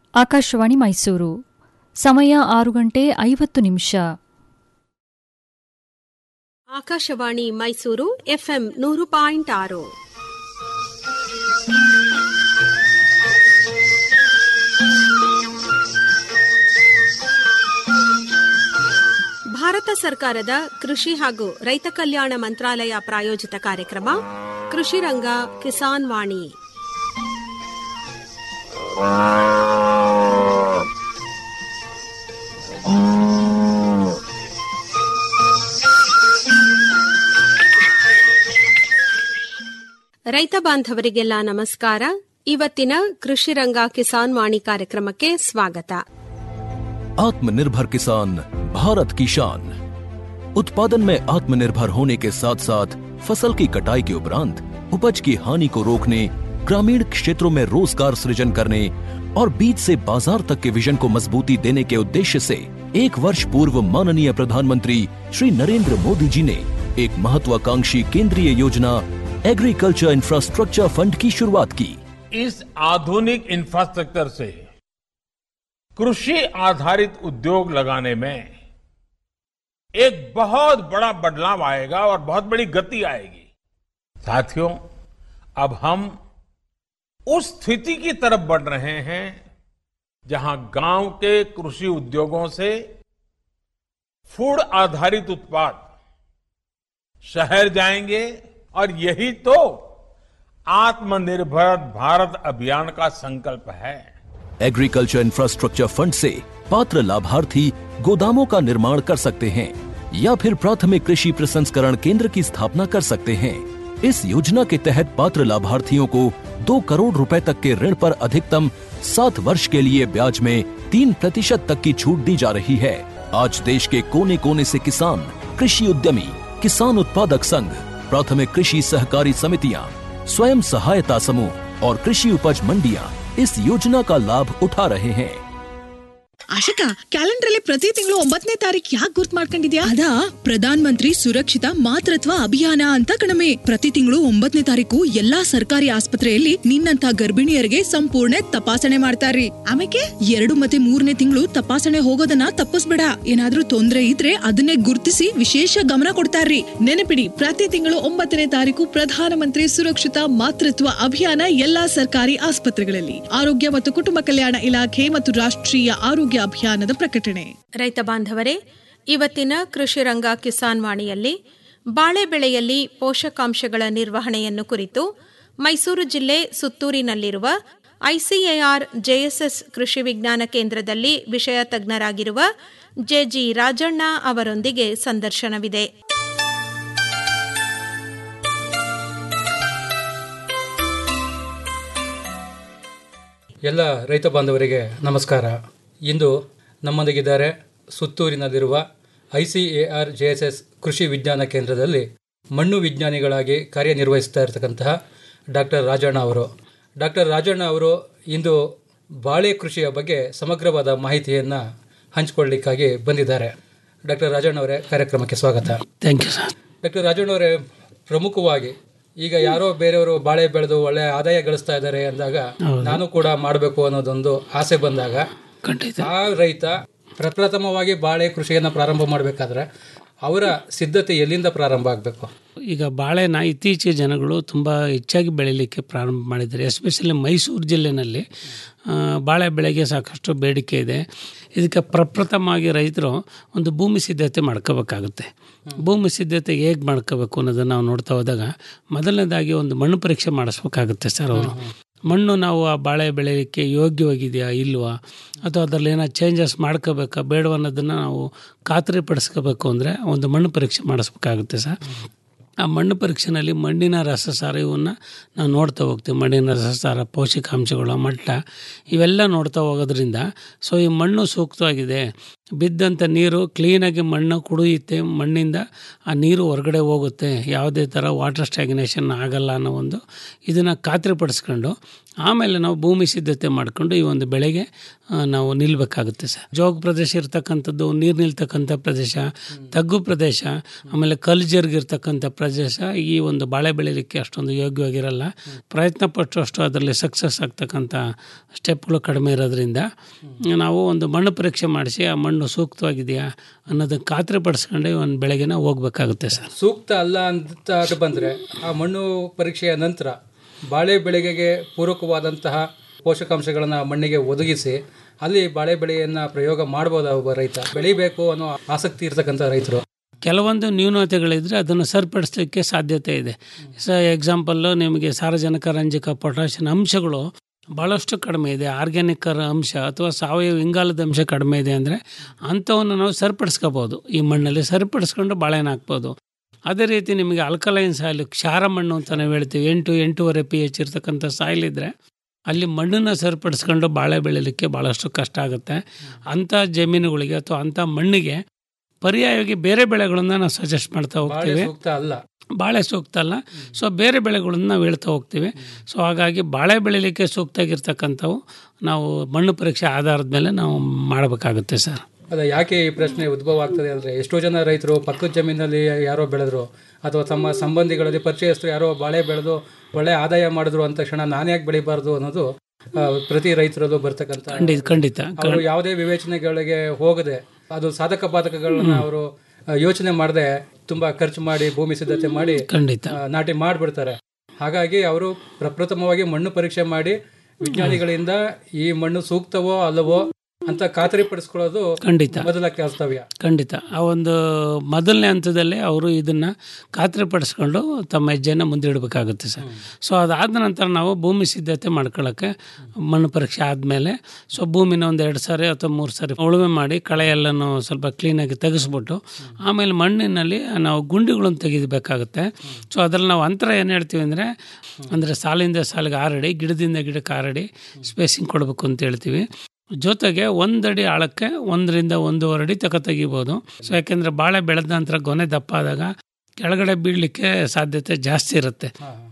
ಆಕಾಶವಾಣಿ ಮೈಸೂರು ಸಮಯ ಆರು ಗಂಟೆ ಐವತ್ತು ನಿಮಿಷ ಆಕಾಶವಾಣಿ ಮೈಸೂರು ಎಫ್ಎಂ ನೂರು ಪಾಯಿಂಟ್ ಆರು ಭಾರತ ಸರ್ಕಾರದ ಕೃಷಿ ಹಾಗೂ ರೈತ ಕಲ್ಯಾಣ ಮಂತ್ರಾಲಯ ಪ್ರಾಯೋಜಿತ ಕಾರ್ಯಕ್ರಮ ಕೃಷಿ ರಂಗ ಕಿಸಾನ್ ವಾಣಿ ರೈತ ಬಾಂಧವರಿಗೆಲ್ಲ ನಮಸ್ಕಾರ ಇವತ್ತಿನ ಕೃಷಿ ರಂಗ ಕಿಸಾನ್ ವಾಣಿ ಕಾರ್ಯಕ್ರಮಕ್ಕೆ ಸ್ವಾಗತ आत्मनिर्भर किसान भारत की शान उत्पादन में आत्मनिर्भर होने के साथ साथ फसल की कटाई के उपरांत उपज की हानि को रोकने ग्रामीण क्षेत्रों में रोजगार सृजन करने और बीज से बाजार तक के विजन को मजबूती देने के उद्देश्य से एक वर्ष पूर्व माननीय प्रधानमंत्री श्री नरेंद्र मोदी जी ने एक महत्वाकांक्षी केंद्रीय योजना एग्रीकल्चर इंफ्रास्ट्रक्चर फंड की शुरुआत की इस आधुनिक इंफ्रास्ट्रक्चर से कृषि आधारित उद्योग लगाने में एक बहुत बड़ा बदलाव आएगा और बहुत बड़ी गति आएगी साथियों अब हम उस स्थिति की तरफ बढ़ रहे हैं जहां गांव के कृषि उद्योगों से फूड आधारित उत्पाद शहर जाएंगे और यही तो आत्मनिर्भर भारत अभियान का संकल्प है एग्रीकल्चर इंफ्रास्ट्रक्चर फंड से पात्र लाभार्थी गोदामों का निर्माण कर सकते हैं या फिर प्राथमिक कृषि प्रसंस्करण केंद्र की स्थापना कर सकते हैं इस योजना के तहत पात्र लाभार्थियों को दो करोड़ रुपए तक के ऋण पर अधिकतम सात वर्ष के लिए ब्याज में तीन प्रतिशत तक की छूट दी जा रही है आज देश के कोने कोने से किसान कृषि उद्यमी किसान उत्पादक संघ प्राथमिक कृषि सहकारी समितियां स्वयं सहायता समूह और कृषि उपज मंडियां इस योजना का लाभ उठा रहे हैं ಆಶಿಕಾ ಕ್ಯಾಲೆಂಡರ್ ಅಲ್ಲಿ ಪ್ರತಿ ತಿಂಗಳು ಒಂಬತ್ತನೇ ತಾರೀಕು ಯಾಕೆ ಗುರ್ತ್ ಮಾಡ್ಕೊಂಡಿದ್ಯಾ ಅದಾ ಪ್ರಧಾನ್ ಮಂತ್ರಿ ಸುರಕ್ಷಿತ ಮಾತೃತ್ವ ಅಭಿಯಾನ ಅಂತ ಕಣಮೆ ಪ್ರತಿ ತಿಂಗಳು ಒಂಬತ್ತನೇ ತಾರೀಕು ಎಲ್ಲಾ ಸರ್ಕಾರಿ ಆಸ್ಪತ್ರೆಯಲ್ಲಿ ನಿನ್ನಂತ ಗರ್ಭಿಣಿಯರಿಗೆ ಸಂಪೂರ್ಣ ತಪಾಸಣೆ ಮಾಡ್ತಾರ್ರಿ ಆಮೇಲೆ ಎರಡು ಮತ್ತೆ ಮೂರನೇ ತಿಂಗಳು ತಪಾಸಣೆ ಹೋಗೋದನ್ನ ತಪ್ಪಿಸ್ಬೇಡ ಏನಾದ್ರೂ ತೊಂದ್ರೆ ಇದ್ರೆ ಅದನ್ನೇ ಗುರ್ತಿಸಿ ವಿಶೇಷ ಗಮನ ಕೊಡ್ತಾರ್ರಿ ನೆನಪಿಡಿ ಪ್ರತಿ ತಿಂಗಳು ಒಂಬತ್ತನೇ ತಾರೀಕು ಪ್ರಧಾನಮಂತ್ರಿ ಸುರಕ್ಷಿತ ಮಾತೃತ್ವ ಅಭಿಯಾನ ಎಲ್ಲಾ ಸರ್ಕಾರಿ ಆಸ್ಪತ್ರೆಗಳಲ್ಲಿ ಆರೋಗ್ಯ ಮತ್ತು ಕುಟುಂಬ ಕಲ್ಯಾಣ ಇಲಾಖೆ ಮತ್ತು ರಾಷ್ಟ್ರೀಯ ಆರೋಗ್ಯ ಅಭಿಯಾನದ ಪ್ರಕಟಣೆ ರೈತ ಬಾಂಧವರೇ ಇವತ್ತಿನ ಕೃಷಿ ರಂಗ ಕಿಸಾನ್ ವಾಣಿಯಲ್ಲಿ ಬಾಳೆ ಬೆಳೆಯಲ್ಲಿ ಪೋಷಕಾಂಶಗಳ ನಿರ್ವಹಣೆಯನ್ನು ಕುರಿತು ಮೈಸೂರು ಜಿಲ್ಲೆ ಸುತ್ತೂರಿನಲ್ಲಿರುವ ಐಸಿಎಆರ್ ಜೆಎಸ್ಎಸ್ ಕೃಷಿ ವಿಜ್ಞಾನ ಕೇಂದ್ರದಲ್ಲಿ ವಿಷಯ ತಜ್ಞರಾಗಿರುವ ಜೆಜಿ ರಾಜಣ್ಣ ಅವರೊಂದಿಗೆ ಸಂದರ್ಶನವಿದೆ ಎಲ್ಲ ರೈತ ಬಾಂಧವರಿಗೆ ನಮಸ್ಕಾರ ಇಂದು ನಮ್ಮೊಂದಿಗಿದ್ದಾರೆ ಸುತ್ತೂರಿನಲ್ಲಿರುವ I C A R J S S ಕೃಷಿ ವಿಜ್ಞಾನ ಕೇಂದ್ರದಲ್ಲಿ ಮಣ್ಣು ವಿಜ್ಞಾನಿಗಳಾಗಿ ಕಾರ್ಯನಿರ್ವಹಿಸ್ತಾ ಇರತಕ್ಕಂತಹ ಡಾಕ್ಟರ್ ರಾಜಣ್ಣ ಅವರು ಡಾಕ್ಟರ್ ರಾಜಣ್ಣ ಅವರು ಇಂದು ಬಾಳೆ ಕೃಷಿಯ ಬಗ್ಗೆ ಸಮಗ್ರವಾದ ಮಾಹಿತಿಯನ್ನು ಹಂಚಿಕೊಳ್ಳಲಿಕ್ಕಾಗಿ ಬಂದಿದ್ದಾರೆ ಡಾಕ್ಟರ್ ರಾಜಣ್ಣ ಅವರೇ ಕಾರ್ಯಕ್ರಮಕ್ಕೆ ಸ್ವಾಗತ thank you sir doctor Rajanna ಅವರೇ ಪ್ರಮುಖವಾಗಿ ಈಗ ಯಾರೋ ಬೇರೆಯವರು ಬಾಳೆ ಬೆಳೆದು ಒಳ್ಳೆ ಆದಾಯ ಗಳಿಸ್ತಾ ಇದ್ದಾರೆ ಅಂದಾಗ ನಾನು ಕೂಡ ಮಾಡಬೇಕು ಅನ್ನೋದೊಂದು ಆಸೆ ಬಂದಾಗ ಖಂಡಿತ ಆ ರೈತ ಪ್ರಪ್ರಥಮವಾಗಿ ಬಾಳೆ ಕೃಷಿಯನ್ನು ಪ್ರಾರಂಭ ಮಾಡಬೇಕಾದ್ರೆ ಅವರ ಸಿದ್ಧತೆ ಎಲ್ಲಿಂದ ಪ್ರಾರಂಭ ಆಗಬೇಕು ಈಗ ಬಾಳೆನ ಇತ್ತೀಚೆಗೆ ಜನಗಳು ತುಂಬ ಹೆಚ್ಚಾಗಿ ಬೆಳೀಲಿಕ್ಕೆ ಪ್ರಾರಂಭ ಮಾಡಿದ್ದಾರೆ ಎಸ್ಪೆಷಲಿ ಮೈಸೂರು ಜಿಲ್ಲೆನಲ್ಲಿ ಆ, ಬಾಳೆ ಬೆಳೆಗೆ ಸಾಕಷ್ಟು ಬೇಡಿಕೆ ಇದೆ ಇದಕ್ಕೆ ಪ್ರಪ್ರಥಮವಾಗಿ ರೈತರು ಒಂದು ಭೂಮಿ ಸಿದ್ಧತೆ ಮಾಡ್ಕೋಬೇಕಾಗುತ್ತೆ ಭೂಮಿ ಸಿದ್ಧತೆ ಹೇಗೆ ಮಾಡ್ಕೋಬೇಕು ಅನ್ನೋದನ್ನು ನಾವು ನೋಡ್ತಾ ಹೋದಾಗ ಮೊದಲನೇದಾಗಿ ಒಂದು ಮಣ್ಣು ಪರೀಕ್ಷೆ ಮಾಡಿಸ್ಬೇಕಾಗುತ್ತೆ ಸರ್ ಅವರು ಮಣ್ಣು ನಾವು ಆ ಬಾಳೆ ಬೆಳೆಯಲಿಕ್ಕೆ ಯೋಗ್ಯವಾಗಿದೆಯಾ ಇಲ್ವಾ ಅಥವಾ ಅದರಲ್ಲಿ ಏನೋ ಚೇಂಜಸ್ ಮಾಡ್ಕೋಬೇಕಾ ಬೇಡವಾ ಅನ್ನೋದನ್ನು ನಾವು ಖಾತ್ರಿ ಪಡಿಸ್ಕೋಬೇಕು ಅಂದರೆ ಒಂದು ಮಣ್ಣು ಪರೀಕ್ಷೆ ಮಾಡಿಸ್ಬೇಕಾಗುತ್ತೆ ಸರ್ ಆ ಮಣ್ಣು ಪರೀಕ್ಷೆನಲ್ಲಿ ಮಣ್ಣಿನ ರಸಸಾರ ಇವನ್ನು ನಾವು ನೋಡ್ತಾ ಹೋಗ್ತೀವಿ ಮಣ್ಣಿನ ರಸಸಾರ ಪೋಷಕಾಂಶಗಳ ಮಟ್ಟ ಇವೆಲ್ಲ ನೋಡ್ತಾ ಹೋಗೋದ್ರಿಂದ ಸೊ ಈ ಮಣ್ಣು ಸೂಕ್ತವಾಗಿದೆ ಬಿದ್ದಂಥ ನೀರು ಕ್ಲೀನಾಗಿ ಮಣ್ಣು ಕುಡಿಯುತ್ತೆ ಮಣ್ಣಿಂದ ಆ ನೀರು ಹೊರಗಡೆ ಹೋಗುತ್ತೆ ಯಾವುದೇ ಥರ ವಾಟರ್ ಸ್ಟ್ಯಾಗ್ನೇಷನ್ ಆಗಲ್ಲ ಅನ್ನೋ ಒಂದು ಇದನ್ನು ಖಾತ್ರಿಪಡಿಸ್ಕೊಂಡು ಆಮೇಲೆ ನಾವು ಭೂಮಿ ಸಿದ್ಧತೆ ಮಾಡಿಕೊಂಡು ಈ ಒಂದು ಬೆಳೆಗೆ ಆ, ನಾವು ನಿಲ್ಲಬೇಕಾಗುತ್ತೆ ಸರ್ ಜೋಗ ಪ್ರದೇಶ ಇರ್ತಕ್ಕಂಥದ್ದು ನೀರು ನಿಲ್ತಕ್ಕಂಥ ಪ್ರದೇಶ ತಗ್ಗು ಪ್ರದೇಶ ಆಮೇಲೆ ಕಲ್ಲು ಜರುಗಿರ್ತಕ್ಕಂಥ ಪ್ರದೇಶ ಈ ಒಂದು ಬಾಳೆ ಬೆಳೀಲಿಕ್ಕೆ ಅಷ್ಟೊಂದು ಯೋಗ್ಯವಾಗಿರಲ್ಲ ಪ್ರಯತ್ನ ಪಟ್ಟು ಅಷ್ಟು ಅದರಲ್ಲಿ ಸಕ್ಸಸ್ ಆಗ್ತಕ್ಕಂಥ ಸ್ಟೆಪ್ಗಳು ಕಡಿಮೆ ಇರೋದ್ರಿಂದ ನಾವು ಒಂದು ಮಣ್ಣು ಪರೀಕ್ಷೆ ಮಾಡಿಸಿ ಆ ಮಣ್ಣು ಸೂಕ್ತವಾಗಿದೆಯಾ ಅನ್ನೋದನ್ನು ಖಾತ್ರಿಪಡಿಸ್ಕೊಂಡೆ ಒಂದು ಬೆಳೆಗೆ ನಾವು ಹೋಗ್ಬೇಕಾಗುತ್ತೆ ಸರ್ ಸೂಕ್ತ ಅಲ್ಲ ಅಂತ ಬಂದರೆ ಆ ಮಣ್ಣು ಪರೀಕ್ಷೆಯ ನಂತರ ಬಾಳೆ ಬೆಳೆಗೆ ಪೂರಕವಾದಂತಹ ಪೋಷಕಾಂಶಗಳನ್ನು ಮಣ್ಣಿಗೆ ಒದಗಿಸಿ ಅಲ್ಲಿ ಬಾಳೆ ಬೆಳೆಯನ್ನು ಪ್ರಯೋಗ ಮಾಡ್ಬೋದಾ ಒಬ್ಬ ರೈತ ಬೆಳಿಬೇಕು ಅನ್ನೋ ಆಸಕ್ತಿ ಇರ್ತಕ್ಕಂಥ ರೈತರು ಕೆಲವೊಂದು ನ್ಯೂನತೆಗಳಿದ್ರೆ ಅದನ್ನು ಸರಿಪಡಿಸಲಿಕ್ಕೆ ಸಾಧ್ಯತೆ ಇದೆ ಸ ಎಕ್ಸಾಂಪಲ್ಲು ನಿಮಗೆ ಸಾರಜನಕ ರಂಜಕ ಪೊಟ್ಯಾಷಿಯಂ ಅಂಶಗಳು ಭಾಳಷ್ಟು ಕಡಿಮೆ ಇದೆ ಆರ್ಗ್ಯಾನಿಕ್ ಅಂಶ ಅಥವಾ ಸಾವಯವ ಇಂಗಾಲದ ಅಂಶ ಕಡಿಮೆ ಇದೆ ಅಂದರೆ ಅಂಥವನ್ನು ನಾವು ಸರಿಪಡಿಸ್ಕೋಬೋದು ಈ ಮಣ್ಣಲ್ಲಿ ಸರಿಪಡಿಸ್ಕೊಂಡು ಬಾಳೆಹಣ್ಣು ಹಾಕ್ಬೋದು ಅದೇ ರೀತಿ ನಿಮಗೆ ಅಲ್ಕಲೈನ್ ಸಾಯಿಲ್ ಕ್ಷಾರ ಮಣ್ಣು ಅಂತ ನಾವು ಹೇಳ್ತೀವಿ ಎಂಟು ಎಂಟೂವರೆ ಪಿ ಎಚ್ ಇರ್ತಕ್ಕಂಥ ಸಾಯಿಲ್ ಇದ್ದರೆ ಅಲ್ಲಿ ಮಣ್ಣನ್ನು ಸರಿಪಡಿಸ್ಕೊಂಡು ಬಾಳೆ ಬೆಳೀಲಿಕ್ಕೆ ಭಾಳಷ್ಟು ಕಷ್ಟ ಆಗುತ್ತೆ ಅಂಥ ಜಮೀನುಗಳಿಗೆ ಅಥವಾ ಅಂಥ ಮಣ್ಣಿಗೆ ಪರ್ಯಾಯವಾಗಿ ಬೇರೆ ಬೆಳೆಗಳನ್ನ ನಾವು ಸಜೆಸ್ಟ್ ಮಾಡ್ತಾ ಬಾಳೆ ಹೋಗ್ತೀವಿ ಸೂಕ್ತ ಅಲ್ಲ ಬಾಳೆ ಸೂಕ್ತ ಅಲ್ಲ ಸೊ ಬೇರೆ ಬೆಳೆಗಳನ್ನ ನಾವು ಹೇಳ್ತಾ ಹೋಗ್ತೀವಿ ಸೊ ಹಾಗಾಗಿ ಬಾಳೆ ಬೆಳಿಲಿಕ್ಕೆ ಸೂಕ್ತ ಆಗಿರ್ತಕ್ಕಂಥವು ನಾವು ಮಣ್ಣು ಪರೀಕ್ಷೆ ಆಧಾರದ ಮೇಲೆ ನಾವು ಮಾಡಬೇಕಾಗುತ್ತೆ ಸರ್ ಅದ ಯಾಕೆ ಈ ಪ್ರಶ್ನೆ ಉದ್ಭವ ಆಗ್ತದೆ ಅಂದರೆ ಎಷ್ಟೋ ಜನ ರೈತರು ಪಕ್ಕದ ಜಮೀನಲ್ಲಿ ಯಾರೋ ಬೆಳೆದ್ರು ಅಥವಾ ತಮ್ಮ ಸಂಬಂಧಿಗಳಲ್ಲಿ ಪರಿಚಯಸ್ಥರು ಯಾರೋ ಬಾಳೆ ಬೆಳೆದು ಒಳ್ಳೆ ಆದಾಯ ಮಾಡಿದ್ರು ಅಂತ ತಕ್ಷಣ ನಾನು ಯಾಕೆ ಬೆಳಿಬಾರ್ದು ಅನ್ನೋದು ಆ, ಪ್ರತಿ ರೈತರಲ್ಲೂ ಬರ್ತಕ್ಕಂಥ ಖಂಡಿತ ಖಂಡಿತ ಅವರು ಯಾವುದೇ ವಿವೇಚನೆಗಳಿಗೆ ಹೋಗದೆ ಅದು ಸಾಧಕ ಬಾಧಕಗಳನ್ನ ಅವರು ಯೋಚನೆ ಮಾಡದೆ ತುಂಬಾ ಖರ್ಚು ಮಾಡಿ ಭೂಮಿ ಸಿದ್ಧತೆ ಮಾಡಿ ಖಂಡಿತ ಆ, ನಾಟಿ ಮಾಡಿಬಿಡ್ತಾರೆ ಹಾಗಾಗಿ ಅವರು ಪ್ರಪ್ರಥಮವಾಗಿ ಮಣ್ಣು ಪರೀಕ್ಷೆ ಮಾಡಿ ವಿಜ್ಞಾನಿಗಳಿಂದ ಈ ಮಣ್ಣು ಸೂಕ್ತವೋ ಅಲ್ಲವೋ ಅಂತ ಖಾತರಿಪಡಿಸ್ಕೊಳ್ಳೋದು ಖಂಡಿತ ಮೊದಲ ಕರ್ತವ್ಯ ಖಂಡಿತ ಆ ಒಂದು ಮೊದಲನೇ ಹಂತದಲ್ಲಿ ಅವರು ಇದನ್ನು ಖಾತ್ರಿಪಡಿಸ್ಕೊಂಡು ತಮ್ಮ ಹೆಜ್ಜೆಯನ್ನು ಮುಂದಿಡಬೇಕಾಗುತ್ತೆ ಸರ್ ಸೊ ಅದಾದ ನಂತರ ನಾವು ಭೂಮಿ ಸಿದ್ಧತೆ ಮಾಡ್ಕೊಳ್ಳೋಕ್ಕೆ ಮಣ್ಣು ಪರೀಕ್ಷೆ ಆದಮೇಲೆ ಸೊ ಭೂಮಿನ ಒಂದು ಎರಡು ಸಾರಿ ಅಥವಾ ಮೂರು ಸಾರಿ ಉಳುಮೆ ಮಾಡಿ ಕಳೆ ಎಲ್ಲನೂ ಸ್ವಲ್ಪ ಕ್ಲೀನಾಗಿ ತೆಗೆಸ್ಬಿಟ್ಟು ಆಮೇಲೆ ಮಣ್ಣಿನಲ್ಲಿ ನಾವು ಗುಂಡಿಗಳನ್ನು ತೆಗಿಬೇಕಾಗುತ್ತೆ ಸೊ ಅದ್ರಲ್ಲಿ ನಾವು ಅಂತರ ಏನು ಹೇಳ್ತೀವಿ ಅಂದರೆ ಅಂದರೆ ಸಾಲಿಂದ ಸಾಲಿಗೆ ಆರಡಿ ಗಿಡದಿಂದ ಗಿಡಕ್ಕೆ ಆರಡಿ ಸ್ಪೇಸಿಂಗ್ ಕೊಡಬೇಕು ಅಂತ ಹೇಳ್ತೀವಿ ಜೊತೆಗೆ ಒಂದಡಿ ಆಳಕ್ಕೆ ಒಂದರಿಂದ ಒಂದೂವರೆ ಅಡಿ ತಕ ತೆಗಿಬೋದು ಸೊ ಯಾಕೆಂದರೆ ಬಾಳೆ ಬೆಳೆದ ನಂತರ ಗೊನೆ ದಪ್ಪ ಆದಾಗ ಕೆಳಗಡೆ ಬೀಳಲಿಕ್ಕೆ ಸಾಧ್ಯತೆ ಜಾಸ್ತಿ ಇರುತ್ತೆ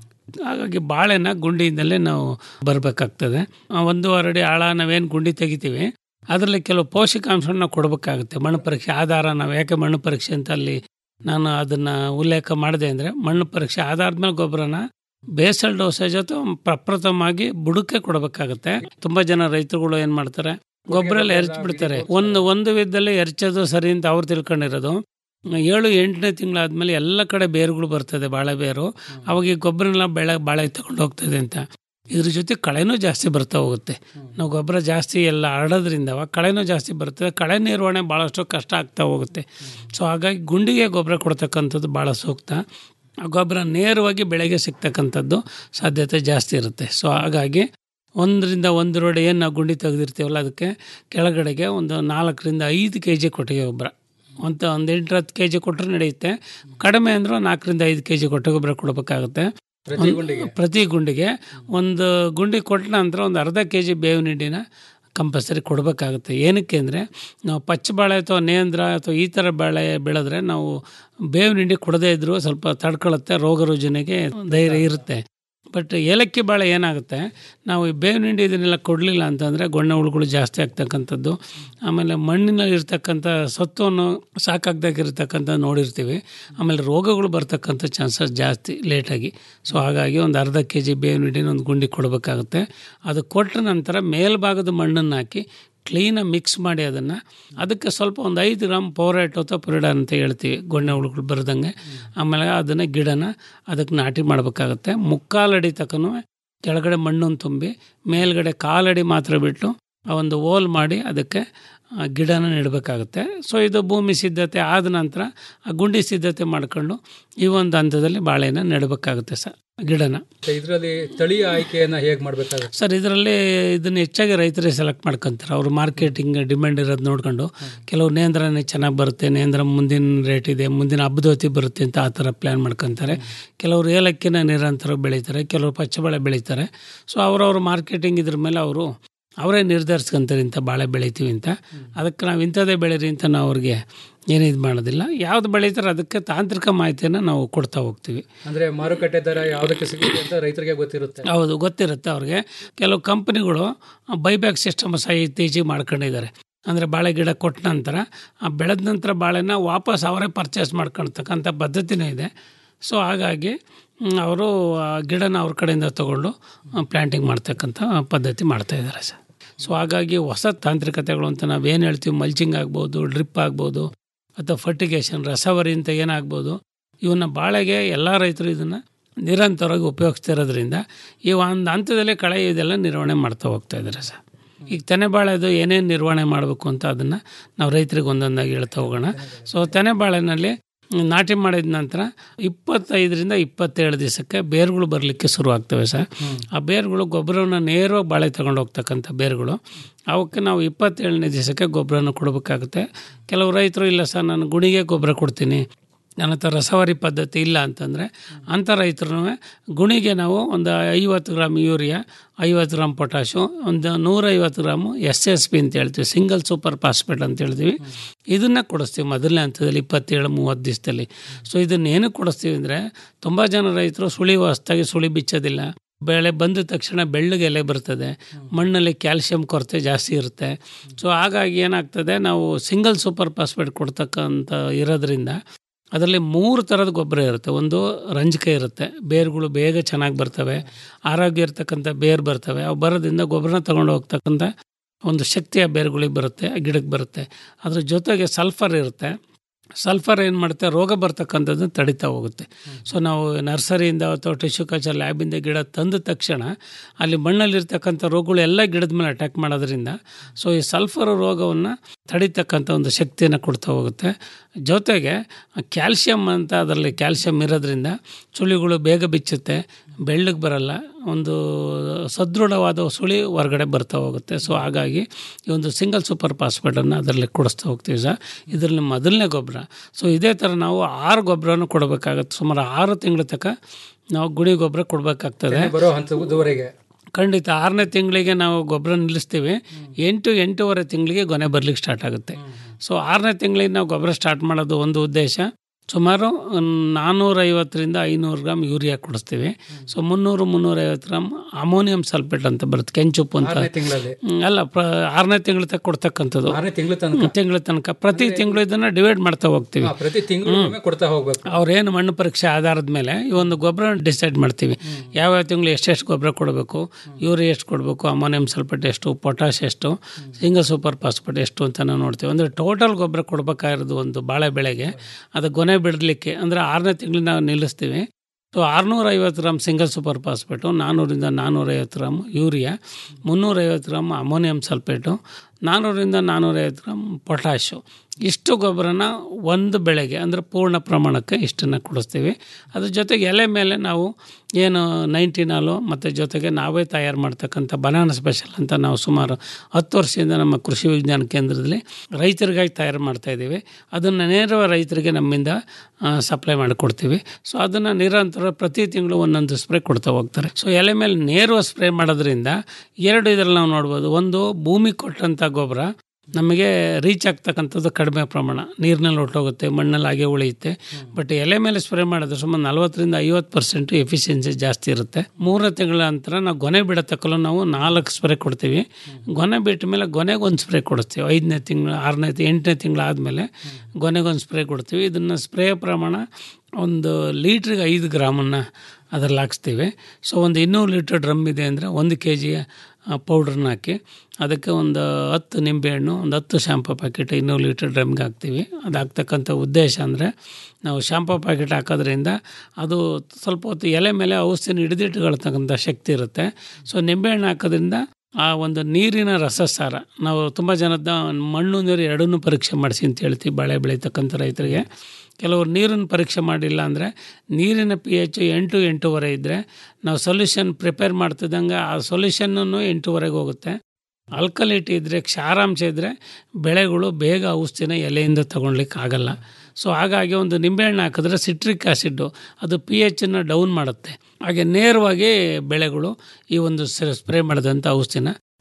ಹಾಗಾಗಿ ಬಾಳೆನ ಗುಂಡಿಯಿಂದಲೇ ನಾವು ಬರಬೇಕಾಗ್ತದೆ ಒಂದೂವರೆ ಅಡಿ ಆಳ ನಾವೇನು ಗುಂಡಿ ತೆಗಿತೀವಿ ಅದರಲ್ಲಿ ಕೆಲವು ಪೋಷಕಾಂಶಗಳನ್ನ ಕೊಡಬೇಕಾಗುತ್ತೆ ಮಣ್ಣು ಪರೀಕ್ಷೆ ಆಧಾರ ನಾವು ಯಾಕೆ ಮಣ್ಣು ಪರೀಕ್ಷೆ ಅಂತ ಅಲ್ಲಿ ನಾನು ಅದನ್ನು ಉಲ್ಲೇಖ ಮಾಡಿದೆ ಅಂದರೆ ಮಣ್ಣು ಪರೀಕ್ಷೆ ಆಧಾರದ ಮೇಲೆ ಗೊಬ್ಬರನ ಬೇಸಲ್ ಡೋಸೇಜ್ ಅಥವಾ ಪ್ರಪ್ರಥಮವಾಗಿ ಬುಡಕ್ಕೆ ಕೊಡಬೇಕಾಗುತ್ತೆ ತುಂಬಾ ಜನ ರೈತರುಗಳು ಏನ್ ಮಾಡ್ತಾರೆ ಗೊಬ್ಬರ ಎಲ್ಲ ಎರಚಿ ಬಿಡ್ತಾರೆ ಒಂದು ಒಂದು ವಿಧದಲ್ಲಿ ಎರಚೋದು ಸರಿ ಅಂತ ಅವ್ರು ತಿಳ್ಕೊಂಡಿರೋದು ಏಳು ಎಂಟನೇ ತಿಂಗಳಾದ್ಮೇಲೆ ಎಲ್ಲ ಕಡೆ ಬೇರುಗಳು ಬರ್ತದೆ ಬಾಳೆ ಬೇರು ಅವಾಗ ಈ ಗೊಬ್ಬರನೆಲ್ಲ ಬೆಳೆ ಬಾಳೆ ತಗೊಂಡು ಹೋಗ್ತದೆ ಅಂತ ಇದ್ರ ಜೊತೆ ಕಳೆನೂ ಜಾಸ್ತಿ ಬರ್ತಾ ಹೋಗುತ್ತೆ ನಾವು ಗೊಬ್ಬರ ಜಾಸ್ತಿ ಎಲ್ಲ ಹರಡೋದ್ರಿಂದ ಕಳೆನೂ ಜಾಸ್ತಿ ಬರ್ತದೆ ಕಳೆ ನಿರ್ವಹಣೆ ಭಾಳಷ್ಟು ಕಷ್ಟ ಆಗ್ತಾ ಹೋಗುತ್ತೆ ಸೊ ಹಾಗಾಗಿ ಗುಂಡಿಗೆ ಗೊಬ್ಬರ ಕೊಡ್ತಕ್ಕಂಥದ್ದು ಭಾಳ ಸೂಕ್ತ ಆ ಗೊಬ್ಬರ ನೇರವಾಗಿ ಬೆಳೆಗೆ ಸಿಗ್ತಕ್ಕಂಥದ್ದು ಸಾಧ್ಯತೆ ಜಾಸ್ತಿ ಇರುತ್ತೆ ಸೊ ಹಾಗಾಗಿ ಒಂದರಿಂದ ಒಂದು ರೋಡ್ ಏನು ನಾವು ಗುಂಡಿ ತೆಗೆದಿರ್ತೀವಲ್ಲ ಅದಕ್ಕೆ ಕೆಳಗಡೆಗೆ ಒಂದು ನಾಲ್ಕರಿಂದ ಐದು ಕೆ ಜಿ ಕೊಟ್ಟಿಗೆ ಗೊಬ್ಬರ ಒಂದು ಒಂದು ಎಂಟು ಹತ್ತು ಕೆ ಜಿ ಕೊಟ್ಟರೆ ನಡೆಯುತ್ತೆ ಕಡಿಮೆ ಅಂದರೂ ನಾಲ್ಕರಿಂದ ಐದು ಕೆ ಜಿ ಕೊಟ್ಟಿಗೆ ಗೊಬ್ಬರ ಕೊಡಬೇಕಾಗುತ್ತೆ ಪ್ರತಿ ಗುಂಡಿಗೆ ಪ್ರತಿ ಗುಂಡಿಗೆ ಒಂದು ಗುಂಡಿ ಕೊಟ್ಟ ನಂತರ ಒಂದು ಅರ್ಧ ಕೆ ಜಿ ಬೇವಿನ ಹಿಂಡಿನ ಕಂಪಲ್ಸರಿ ಕೊಡಬೇಕಾಗುತ್ತೆ ಏನಕ್ಕೆ ಅಂದರೆ ನಾವು ಪಚ್ಚ ಬಾಳೆ ಅಥವಾ ನೇಂದ್ರ ಅಥವಾ ಈ ಥರ ಬಾಳೆ ಬೆಳೆದ್ರೆ ನಾವು ಬೇವಿನ ಹಿಂಡಿ ಕೊಡದೇ ಇದ್ದರೂ ಸ್ವಲ್ಪ ತಡ್ಕೊಳ್ಳುತ್ತೆ ರೋಗ ರುಜಿನಿಗೆ ಧೈರ್ಯ ಇರುತ್ತೆ ಬಟ್ ಏಲಕ್ಕಿ ಬಾಳೆ ಏನಾಗುತ್ತೆ ನಾವು ಈ ಬೇವಿನ ಹಿಂಡಿ ಇದನ್ನೆಲ್ಲ ಕೊಡಲಿಲ್ಲ ಅಂತಂದರೆ ಗೊಣ್ಣೆ ಹುಳುಗಳು ಜಾಸ್ತಿ ಆಗ್ತಕ್ಕಂಥದ್ದು ಆಮೇಲೆ ಮಣ್ಣಿನಲ್ಲಿ ಇರ್ತಕ್ಕಂಥ ಸತ್ವವನ್ನು ಸಾಕಾಗ್ದಾಗಿರ್ತಕ್ಕಂಥ ನೋಡಿರ್ತೀವಿ ಆಮೇಲೆ ರೋಗಗಳು ಬರ್ತಕ್ಕಂಥ ಚಾನ್ಸಸ್ ಜಾಸ್ತಿ ಲೇಟಾಗಿ ಸೊ ಹಾಗಾಗಿ ಒಂದು ಅರ್ಧ ಕೆ ಜಿ ಬೇವಿನ ಹಿಂಡಿನ ಒಂದು ಗುಂಡಿ ಕೊಡಬೇಕಾಗುತ್ತೆ ಅದು ಕೊಟ್ಟ ನಂತರ ಮೇಲ್ಭಾಗದ ಮಣ್ಣನ್ನು ಹಾಕಿ ಕ್ಲೀನಾಗಿ ಮಿಕ್ಸ್ ಮಾಡಿ ಅದನ್ನು ಅದಕ್ಕೆ ಸ್ವಲ್ಪ ಒಂದು ಐದು ಗ್ರಾಮ್ ಪೋರೇಟ್ ಅಥವಾ ಪುರಿಡ ಅಂತ ಹೇಳ್ತೀವಿ ಗೊಣ್ಣೆ ಹುಳುಗಳು ಬರ್ದಂಗೆ ಆಮೇಲೆ ಅದನ್ನು ಗಿಡನ ಅದಕ್ಕೆ ನಾಟಿ ಮಾಡಬೇಕಾಗುತ್ತೆ ಮುಕ್ಕಾಲಡಿ ತಕ್ಕನೂ ಕೆಳಗಡೆ ಮಣ್ಣನ್ನು ತುಂಬಿ ಮೇಲ್ಗಡೆ ಕಾಲಡಿ ಮಾತ್ರ ಬಿಟ್ಟು ಆ ಒಂದು ಓಲ್ ಮಾಡಿ ಅದಕ್ಕೆ ಆ ಗಿಡನ ನೆಡಬೇಕಾಗುತ್ತೆ ಸೊ ಇದು ಭೂಮಿ ಸಿದ್ಧತೆ ಆದ ನಂತರ ಆ ಗುಂಡಿ ಸಿದ್ಧತೆ ಮಾಡ್ಕೊಂಡು ಈ ಒಂದು ಹಂತದಲ್ಲಿ ಬಾಳೆನ ನೆಡಬೇಕಾಗುತ್ತೆ ಸರ್ ಗಿಡನ ಇದರಲ್ಲಿ ತಳಿಯ ಆಯ್ಕೆಯನ್ನ ಹೇಗೆ ಮಾಡಬೇಕಾಗುತ್ತೆ ಸರ್ ಇದರಲ್ಲಿ ಇದನ್ನು ಹೆಚ್ಚಾಗಿ ರೈತರೇ ಸೆಲೆಕ್ಟ್ ಮಾಡ್ಕೊಂತಾರೆ ಅವರು ಮಾರ್ಕೆಟಿಂಗ್ ಡಿಮ್ಯಾಂಡ್ ಇರೋದು ನೋಡ್ಕೊಂಡು ಕೆಲವು ನೇಂದ್ರನೇ ಚೆನ್ನಾಗಿ ಬರುತ್ತೆ ನೇಂದ್ರ ಮುಂದಿನ ರೇಟ್ ಇದೆ ಮುಂದಿನ ಹಬ್ಬದವತಿ ಬರುತ್ತೆ ಅಂತ ಆ ಥರ ಪ್ಲ್ಯಾನ್ ಮಾಡ್ಕೊತಾರೆ ಕೆಲವರು ಏಲಕ್ಕಿನ ನಿರಂತರ ಬೆಳೀತಾರೆ ಕೆಲವರು ಪಚ್ಚಬಾಳೆ ಬೆಳೀತಾರೆ ಸೊ ಅವರವ್ರ ಮಾರ್ಕೆಟಿಂಗ್ ಇದ್ರ ಮೇಲೆ ಅವರು ಅವರೇ ನಿರ್ಧರಿಸ್ಕೊಂತಾರೆ ಇಂಥ ಬಾಳೆ ಬೆಳಿತೀವಿ ಅಂತ ಅದಕ್ಕೆ ನಾವು ಇಂಥದ್ದೇ ಬೆಳೀರಿ ಅಂತ ನಾವು ಅವ್ರಿಗೆ ಏನು ಇದು ಮಾಡೋದಿಲ್ಲ ಯಾವ್ದು ಬೆಳೀತಾರೆ ಅದಕ್ಕೆ ತಾಂತ್ರಿಕ ಮಾಹಿತಿಯನ್ನು ನಾವು ಕೊಡ್ತಾ ಹೋಗ್ತೀವಿ ಅಂದ್ರೆ ಮಾರುಕಟ್ಟೆ ದರ ಯಾವುದಕ್ಕೆ ಸಿಗುತ್ತೆ ಅಂತ ರೈತರಿಗೆ ಗೊತ್ತಿರುತ್ತೆ ಹೌದು ಗೊತ್ತಿರುತ್ತೆ ಅವ್ರಿಗೆ ಕೆಲವು ಕಂಪ್ನಿಗಳು ಬೈಬ್ಯಾಕ್ ಸಿಸ್ಟಮ್ ಸಹ ಇತ್ತೀಚೆಗೆ ಮಾಡ್ಕೊಂಡಿದ್ದಾರೆ ಅಂದರೆ ಬಾಳೆ ಗಿಡ ಕೊಟ್ಟ ನಂತರ ಆ ಬೆಳೆದ ನಂತರ ಬಾಳೆನ ವಾಪಸ್ ಅವರೇ ಪರ್ಚೇಸ್ ಮಾಡ್ಕೊಳ್ತಕ್ಕಂಥ ಪದ್ಧತಿನೇ ಇದೆ ಸೊ ಹಾಗಾಗಿ ಮ್, ಅವರು ಆ ಗಿಡನ ಅವ್ರ ಕಡೆಯಿಂದ ತೊಗೊಂಡು ಪ್ಲ್ಯಾಂಟಿಂಗ್ ಮಾಡ್ತಕ್ಕಂಥ ಪದ್ಧತಿ ಮಾಡ್ತಾ ಇದ್ದಾರೆ ಸರ್ ಸೊ ಹಾಗಾಗಿ ಹೊಸ ತಾಂತ್ರಿಕತೆಗಳು ಅಂತ ನಾವೇನು ಹೇಳ್ತೀವಿ ಮಲ್ಚಿಂಗ್ ಆಗ್ಬೋದು ಡ್ರಿಪ್ ಆಗ್ಬೋದು ಅಥವಾ ಫರ್ಟಿಗೇಷನ್ ರಸವರಿ ಅಂತ ಏನಾಗ್ಬೋದು ಇವನ್ನ ಬಾಳೆಗೆ ಎಲ್ಲ ರೈತರು ಇದನ್ನು ನಿರಂತರವಾಗಿ ಉಪಯೋಗಿಸ್ತಿರೋದ್ರಿಂದ ಈ ಒಂದು ಹಂತದಲ್ಲಿ ಕಳೆ ಇದೆಲ್ಲ ನಿರ್ವಹಣೆ ಮಾಡ್ತಾ ಹೋಗ್ತಾ ಇದ್ದಾರೆ ಸರ್ ಈಗ ತೆನೆ ಬಾಳೆದು ಏನೇನು ನಿರ್ವಹಣೆ ಮಾಡಬೇಕು ಅಂತ ಅದನ್ನು ನಾವು ರೈತರಿಗೆ ಒಂದೊಂದಾಗಿ ಹೇಳ್ತಾ ಹೋಗೋಣ ಸೊ ತೆನೆ ಬಾಳೆನಲ್ಲಿ ನಾಟಿ ಮಾಡಿದ ನಂತರ ಇಪ್ಪತ್ತೈದರಿಂದ ಇಪ್ಪತ್ತೇಳು ದಿವಸಕ್ಕೆ ಬೇರುಗಳು ಬರಲಿಕ್ಕೆ ಶುರು ಆಗ್ತವೆ ಸರ್ ಆ ಬೇರುಗಳು ಗೊಬ್ಬರವನ್ನು ನೇರವಾಗಿ ಬಾಳೆ ತಗೊಂಡು ಹೋಗ್ತಕ್ಕಂಥ ಬೇರುಗಳು ಅವಕ್ಕೆ ನಾವು ಇಪ್ಪತ್ತೇಳನೇ ದಿವಸಕ್ಕೆ ಗೊಬ್ಬರನ ಕೊಡಬೇಕಾಗುತ್ತೆ ಕೆಲವು ರೈತರು ಇಲ್ಲ ಸರ್ ನಾನು ಗುಣಿಗೆ ಗೊಬ್ಬರ ಕೊಡ್ತೀನಿ ನನ್ನ ಹತ್ರ ರಸವರಿ ಪದ್ಧತಿ ಇಲ್ಲ ಅಂತಂದರೆ ಅಂಥ ರೈತರು ಗುಣಿಗೆ ನಾವು ಒಂದು ಐವತ್ತು ಗ್ರಾಮ್ ಯೂರಿಯಾ ಐವತ್ತು ಗ್ರಾಮ್ ಪೊಟ್ಯಾಶು ಒಂದು ನೂರೈವತ್ತು ಗ್ರಾಮು ಎಸ್ ಎಸ್ ಪಿ ಅಂತ ಹೇಳ್ತೀವಿ ಸಿಂಗಲ್ ಸೂಪರ್ ಫಾಸ್ಫೇಟ್ ಅಂತ ಹೇಳ್ತೀವಿ ಇದನ್ನು ಕೊಡಿಸ್ತೀವಿ ಮೊದಲನೇ ಹಂತದಲ್ಲಿ ಇಪ್ಪತ್ತೇಳು ಮೂವತ್ತು ದಿವಸದಲ್ಲಿ ಸೊ ಇದನ್ನು ಏನಕ್ಕೆ ಕೊಡಿಸ್ತೀವಿ ಅಂದರೆ ತುಂಬ ಜನ ರೈತರು ಸುಳಿ ಹೊಸ್ದಾಗಿ ಸುಳಿ ಬಿಚ್ಚೋದಿಲ್ಲ ಬೆಳೆ ಬಂದ ತಕ್ಷಣ ಬೆಳ್ಳಗೆ ಎಲೆ ಬರ್ತದೆ ಮಣ್ಣಲ್ಲಿ ಕ್ಯಾಲ್ಸಿಯಂ ಕೊರತೆ ಜಾಸ್ತಿ ಇರುತ್ತೆ ಸೊ ಹಾಗಾಗಿ ಏನಾಗ್ತದೆ ನಾವು ಸಿಂಗಲ್ ಸೂಪರ್ ಫಾಸ್ಫೇಟ್ ಕೊಡ್ತಕ್ಕಂಥ ಇರೋದ್ರಿಂದ ಅದರಲ್ಲಿ ಮೂರು ಥರದ ಗೊಬ್ಬರ ಇರುತ್ತೆ ಒಂದು ರಂಜಕ ಇರುತ್ತೆ ಬೇರುಗಳು ಬೇಗ ಚೆನ್ನಾಗಿ ಬರ್ತವೆ ಆರೋಗ್ಯ ಇರ್ತಕ್ಕಂಥ ಬೇರು ಬರ್ತವೆ ಅವು ಬರೋದ್ರಿಂದ ಗೊಬ್ಬರನ ತಗೊಂಡು ಹೋಗ್ತಕ್ಕಂಥ ಒಂದು ಶಕ್ತಿಯ ಬೇರುಗಳಿಗೆ ಬರುತ್ತೆ ಆ ಗಿಡಕ್ಕೆ ಬರುತ್ತೆ ಅದ್ರ ಜೊತೆಗೆ ಸಲ್ಫರ್ ಇರುತ್ತೆ ಸಲ್ಫರ್ ಏನು ಮಾಡುತ್ತೆ ರೋಗ ಬರ್ತಕ್ಕಂಥದ್ದು ತಡಿತಾ ಹೋಗುತ್ತೆ ಸೊ ನಾವು ನರ್ಸರಿಯಿಂದ ಅಥವಾ ಟಿಶ್ಯೂ ಕಲ್ಚರ್ ಲ್ಯಾಬಿಂದ ಗಿಡ ತಂದ ತಕ್ಷಣ ಅಲ್ಲಿ ಮಣ್ಣಲ್ಲಿರ್ತಕ್ಕಂಥ ರೋಗಗಳು ಎಲ್ಲ ಗಿಡದ ಮೇಲೆ ಅಟ್ಯಾಕ್ ಮಾಡೋದ್ರಿಂದ ಸೊ ಈ ಸಲ್ಫರ್ ರೋಗವನ್ನು ತಡಿತಕ್ಕಂಥ ಒಂದು ಶಕ್ತಿಯನ್ನು ಕೊಡ್ತಾ ಹೋಗುತ್ತೆ ಜೊತೆಗೆ ಕ್ಯಾಲ್ಶಿಯಂ ಅಂತ ಅದರಲ್ಲಿ ಕ್ಯಾಲ್ಶಿಯಂ ಇರೋದ್ರಿಂದ ಸುಳಿಗಳು ಬೇಗ ಬಿಚ್ಚುತ್ತೆ ಬೆಳ್ಳಗೆ ಬರಲ್ಲ ಒಂದು ಸದೃಢವಾದ ಸುಳಿ ಹೊರಗಡೆ ಬರ್ತಾ ಹೋಗುತ್ತೆ ಸೊ ಹಾಗಾಗಿ ಈ ಒಂದು ಸಿಂಗಲ್ ಸೂಪರ್ ಫಾಸ್ಫೇಟನ್ನು ಅದರಲ್ಲಿ ಕೊಡಿಸ್ತಾ ಹೋಗ್ತೀವಿ ಸರ್ ಇದರಲ್ಲಿ ಮೊದಲನೇ ಗೊಬ್ಬರ ಸೊ ಇದೇ ಥರ ನಾವು ಆರು ಗೊಬ್ಬರನೂ ಕೊಡಬೇಕಾಗತ್ತೆ ಸುಮಾರು ಆರು ತಿಂಗಳ ತನಕ ನಾವು ಗುಡಿ ಗೊಬ್ಬರ ಕೊಡಬೇಕಾಗ್ತದೆ ಬರೋ ಹಂತದವರೆಗೆ ಖಂಡಿತ ಆರನೇ ತಿಂಗಳಿಗೆ ನಾವು ಗೊಬ್ಬರ ನಿಲ್ಲಿಸ್ತೀವಿ ಎಂಟು ಎಂಟೂವರೆ ತಿಂಗಳಿಗೆ ಗೊನೆ ಬರ್ಲಿಕ್ಕೆ ಸ್ಟಾರ್ಟ್ ಆಗುತ್ತೆ ಸೊ ಆರನೇ ತಿಂಗಳಿಗೆ ನಾವು ಗೊಬ್ಬರ ಸ್ಟಾರ್ಟ್ ಮಾಡೋದು ಒಂದು ಉದ್ದೇಶ ಸುಮಾರು ನಾನ್ನೂರೈವತ್ತರಿಂದ ಐನೂರು ಗ್ರಾಮ್ ಯೂರಿಯಾ ಕೊಡಿಸ್ತೀವಿ ಸೊ ಮುನ್ನೂರು ಮುನ್ನೂರೈವತ್ತು ಗ್ರಾಮ್ ಅಮೋನಿಯಂ ಸಲ್ಫೇಟ್ ಅಂತ ಬರುತ್ತೆ ಕೆಂಚುಪ್ಪು ಅಂತ ಆರನೇ ತಿಂಗಳಲ್ಲಿ ಹ್ಮ್, ಅಲ್ಲ ಪ್ರ ಆರನೇ ತಿಂಗಳ ತನಕ ಕೊಡ್ತಕ್ಕಂಥದ್ದು ಆರನೇ ತಿಂಗಳ ತನಕ ತಿಂಗಳ ತನಕ ಪ್ರತಿ ತಿಂಗಳು ಇದನ್ನು ಡಿವೈಡ್ ಮಾಡ್ತಾ ಹೋಗ್ತೀವಿ ಹಾ, ಪ್ರತಿ ತಿಂಗಳು ಕೊಡ್ತಾ ಹೋಗ್ಬೇಕು ಅವ್ರೇನು ಮಣ್ಣು ಪರೀಕ್ಷೆ ಆಧಾರದ ಮೇಲೆ ಈ ಒಂದು ಗೊಬ್ಬರ ಡಿಸೈಡ್ ಮಾಡ್ತೀವಿ ಯಾವ್ಯಾವ ತಿಂಗಳು ಎಷ್ಟೆಷ್ಟು ಗೊಬ್ಬರ ಕೊಡಬೇಕು ಯೂರಿಯಾ ಎಷ್ಟು ಕೊಡಬೇಕು ಅಮೋನಿಯಂ ಸಲ್ಫೇಟ್ ಎಷ್ಟು ಪೊಟ್ಯಾಶ್ ಎಷ್ಟು ಸಿಂಗಲ್ ಸೂಪರ್ ಫಾಸ್ಫೇಟ್ ಎಷ್ಟು ಅಂತ ನಾವು ನೋಡ್ತೀವಿ ಅಂದರೆ ಟೋಟಲ್ ಗೊಬ್ಬರ ಕೊಡಬೇಕಾಗಿರೋದು ಒಂದು ಬಾಳೆ ಬೆಳೆಗೆ ಅದು ಗೊನೆ ಬಿಡಲಿಕ್ಕೆ ಅಂದರೆ ಆರನೇ ತಿಂಗಳು ನಾವು ನಿಲ್ಲಿಸ್ತೀವಿ ಸೊ ಆರುನೂರೈವತ್ತು ಗ್ರಾಮ್ ಸಿಂಗಲ್ ಸೂಪರ್ ಫಾಸ್ಫೇಟು ನಾನ್ನೂರಿಂದ ನಾನ್ನೂರೈವತ್ತು ಗ್ರಾಮ್ ಯೂರಿಯಾ ಮುನ್ನೂರೈವತ್ತು ಗ್ರಾಮ್ ಅಮೋನಿಯಂ ಸಲ್ಫೇಟು ನಾನ್ನೂರಿಂದ ನಾನ್ನೂರೈವತ್ತು ಗ್ರಾಮ್ ಪೊಟ್ಯಾಶು ಇಷ್ಟು ಗೊಬ್ಬರನ ಒಂದು ಬೆಳೆಗೆ ಅಂದರೆ ಪೂರ್ಣ ಪ್ರಮಾಣಕ್ಕೆ ಇಷ್ಟನ್ನು ಕೊಡಿಸ್ತೀವಿ ಅದ್ರ ಜೊತೆಗೆ ಎಲೆ ಮೇಲೆ ನಾವು ಏನು ನೈಂಟಿನಾಲು ಮತ್ತು ಜೊತೆಗೆ ನಾವೇ ತಯಾರು ಮಾಡ್ತಕ್ಕಂಥ ಬನಾನ ಸ್ಪೆಷಲ್ ಅಂತ ನಾವು ಸುಮಾರು ಹತ್ತು ವರ್ಷದಿಂದ ನಮ್ಮ ಕೃಷಿ ವಿಜ್ಞಾನ ಕೇಂದ್ರದಲ್ಲಿ ರೈತರಿಗಾಗಿ ತಯಾರು ಮಾಡ್ತಾ ಇದ್ದೀವಿ ಅದನ್ನು ನೇರವಾಗಿ ರೈತರಿಗೆ ನಮ್ಮಿಂದ ಸಪ್ಲೈ ಮಾಡಿಕೊಡ್ತೀವಿ ಸೊ ಅದನ್ನು ನಿರಂತರ ಪ್ರತಿ ತಿಂಗಳು ಒಂದೊಂದು ಸ್ಪ್ರೇ ಕೊಡ್ತಾ ಹೋಗ್ತಾರೆ ಸೊ ಎಲೆ ಮೇಲೆ ನೇರವಾಗಿ ಸ್ಪ್ರೇ ಮಾಡೋದ್ರಿಂದ ಎರಡು ಇದರಲ್ಲಿ ನಾವು ನೋಡ್ಬೋದು ಒಂದು ಭೂಮಿ ಕೊಟ್ಟಂಥ ಗೊಬ್ಬರ ನಮಗೆ ರೀಚ್ ಆಗ್ತಕ್ಕಂಥದ್ದು ಕಡಿಮೆ ಪ್ರಮಾಣ ನೀರಿನಲ್ಲಿ ಹೊಟ್ಟೋಗುತ್ತೆ ಮಣ್ಣಲ್ಲಿ ಹಾಗೆ ಉಳಿಯುತ್ತೆ ಬಟ್ ಎಲೆ ಮೇಲೆ ಸ್ಪ್ರೇ ಮಾಡಿದ್ರೆ ಸುಮಾರು ನಲವತ್ತರಿಂದ ಐವತ್ತು ಪರ್ಸೆಂಟ್ ಎಫಿಷಿಯನ್ಸಿ ಜಾಸ್ತಿ ಇರುತ್ತೆ ಮೂರನೇ ತಿಂಗಳ ನಂತರ ನಾವು ಗೊನೆ ಬಿಡತಕ್ಕಲು ನಾವು ನಾಲ್ಕು ಸ್ಪ್ರೇ ಕೊಡ್ತೀವಿ ಗೊನೆ ಬಿಟ್ಟ ಮೇಲೆ ಗೊನೆಗೆ ಒಂದು ಸ್ಪ್ರೇ ಕೊಡ್ತೀವಿ ಐದನೇ ತಿಂಗಳು ಆರನೇ ಎಂಟನೇ ತಿಂಗಳು ಆದಮೇಲೆ ಗೊನೆಗೊಂದು ಸ್ಪ್ರೇ ಕೊಡ್ತೀವಿ ಇದನ್ನು ಸ್ಪ್ರೇ ಪ್ರಮಾಣ ಒಂದು ಲೀಟ್ರಿಗೆ ಐದು ಗ್ರಾಮನ್ನು ಅದರಲ್ಲಿ ಹಾಕ್ಸ್ತೀವಿ ಸೊ ಒಂದು ಇನ್ನೂರು ಲೀಟ್ರ್ ಡ್ರಮ್ ಇದೆ ಅಂದರೆ ಒಂದು ಕೆ ಜಿ ಪೌಡ್ರನ್ನ ಹಾಕಿ ಅದಕ್ಕೆ ಒಂದು ಹತ್ತು ನಿಂಬೆಹಣ್ಣು ಒಂದು ಹತ್ತು ಶಾಂಪು ಪ್ಯಾಕೆಟ್ ಇನ್ನೂರು ಲೀಟ್ರ್ ಡ್ರಮ್ಗೆ ಹಾಕ್ತೀವಿ ಅದು ಹಾಕ್ತಕ್ಕಂಥ ಉದ್ದೇಶ ಅಂದರೆ ನಾವು ಶಾಂಪು ಪ್ಯಾಕೆಟ್ ಹಾಕೋದ್ರಿಂದ ಅದು ಸ್ವಲ್ಪ ಹೊತ್ತು ಎಲೆ ಮೇಲೆ ಔಷಧಿನ ಹಿಡಿದಿಟ್ಕೊಳ್ತಕ್ಕಂಥ ಶಕ್ತಿ ಇರುತ್ತೆ ಸೊ ನಿಂಬೆಹಣ್ಣು ಹಾಕೋದ್ರಿಂದ ಆ ಒಂದು ನೀರಿನ ರಸಸಾರ ನಾವು ತುಂಬ ಜನದ ಮಣ್ಣು ನೀರು ಎರಡನ್ನೂ ಪರೀಕ್ಷೆ ಮಾಡಿಸಿ ಅಂತ ಹೇಳ್ತೀವಿ ಬಾಳೆ ಬೆಳೀತಕ್ಕಂಥ ರೈತರಿಗೆ ಕೆಲವರು ನೀರನ್ನು ಪರೀಕ್ಷೆ ಮಾಡಿಲ್ಲ ಅಂದರೆ ನೀರಿನ ಪಿ ಎಚ್ ಎಂಟು ಎಂಟೂವರೆ ಇದ್ದರೆ ನಾವು ಸೊಲ್ಯೂಷನ್ ಪ್ರಿಪೇರ್ ಮಾಡ್ತಿದ್ದಂಗೆ ಆ ಸೊಲ್ಯೂಷನ್ನೂ ಎಂಟೂವರೆಗೆ ಹೋಗುತ್ತೆ ಆಲ್ಕಲಿಟಿ ಇದ್ದರೆ ಕ್ಷಾರಾಂಶ ಇದ್ದರೆ ಬೆಳೆಗಳು ಬೇಗ ಔಷಧಿನ ಎಲೆಯಿಂದ ತಗೊಳ್ಲಿಕ್ಕೆ ಆಗಲ್ಲ ಸೊ ಹಾಗಾಗಿ ಒಂದು ನಿಂಬೆಹಣ್ಣು ಹಾಕಿದ್ರೆ ಸಿಟ್ರಿಕ್ ಆ್ಯಸಿಡ್ಡು ಅದು ಪಿ ಎಚ್ಚನ್ನು ಡೌನ್ ಮಾಡುತ್ತೆ ಹಾಗೆ ನೇರವಾಗಿ ಬೆಳೆಗಳು ಈ ಒಂದು ಸ್ಪ್ರೇ ಮಾಡಿದಂಥ ಔಷಧಿನ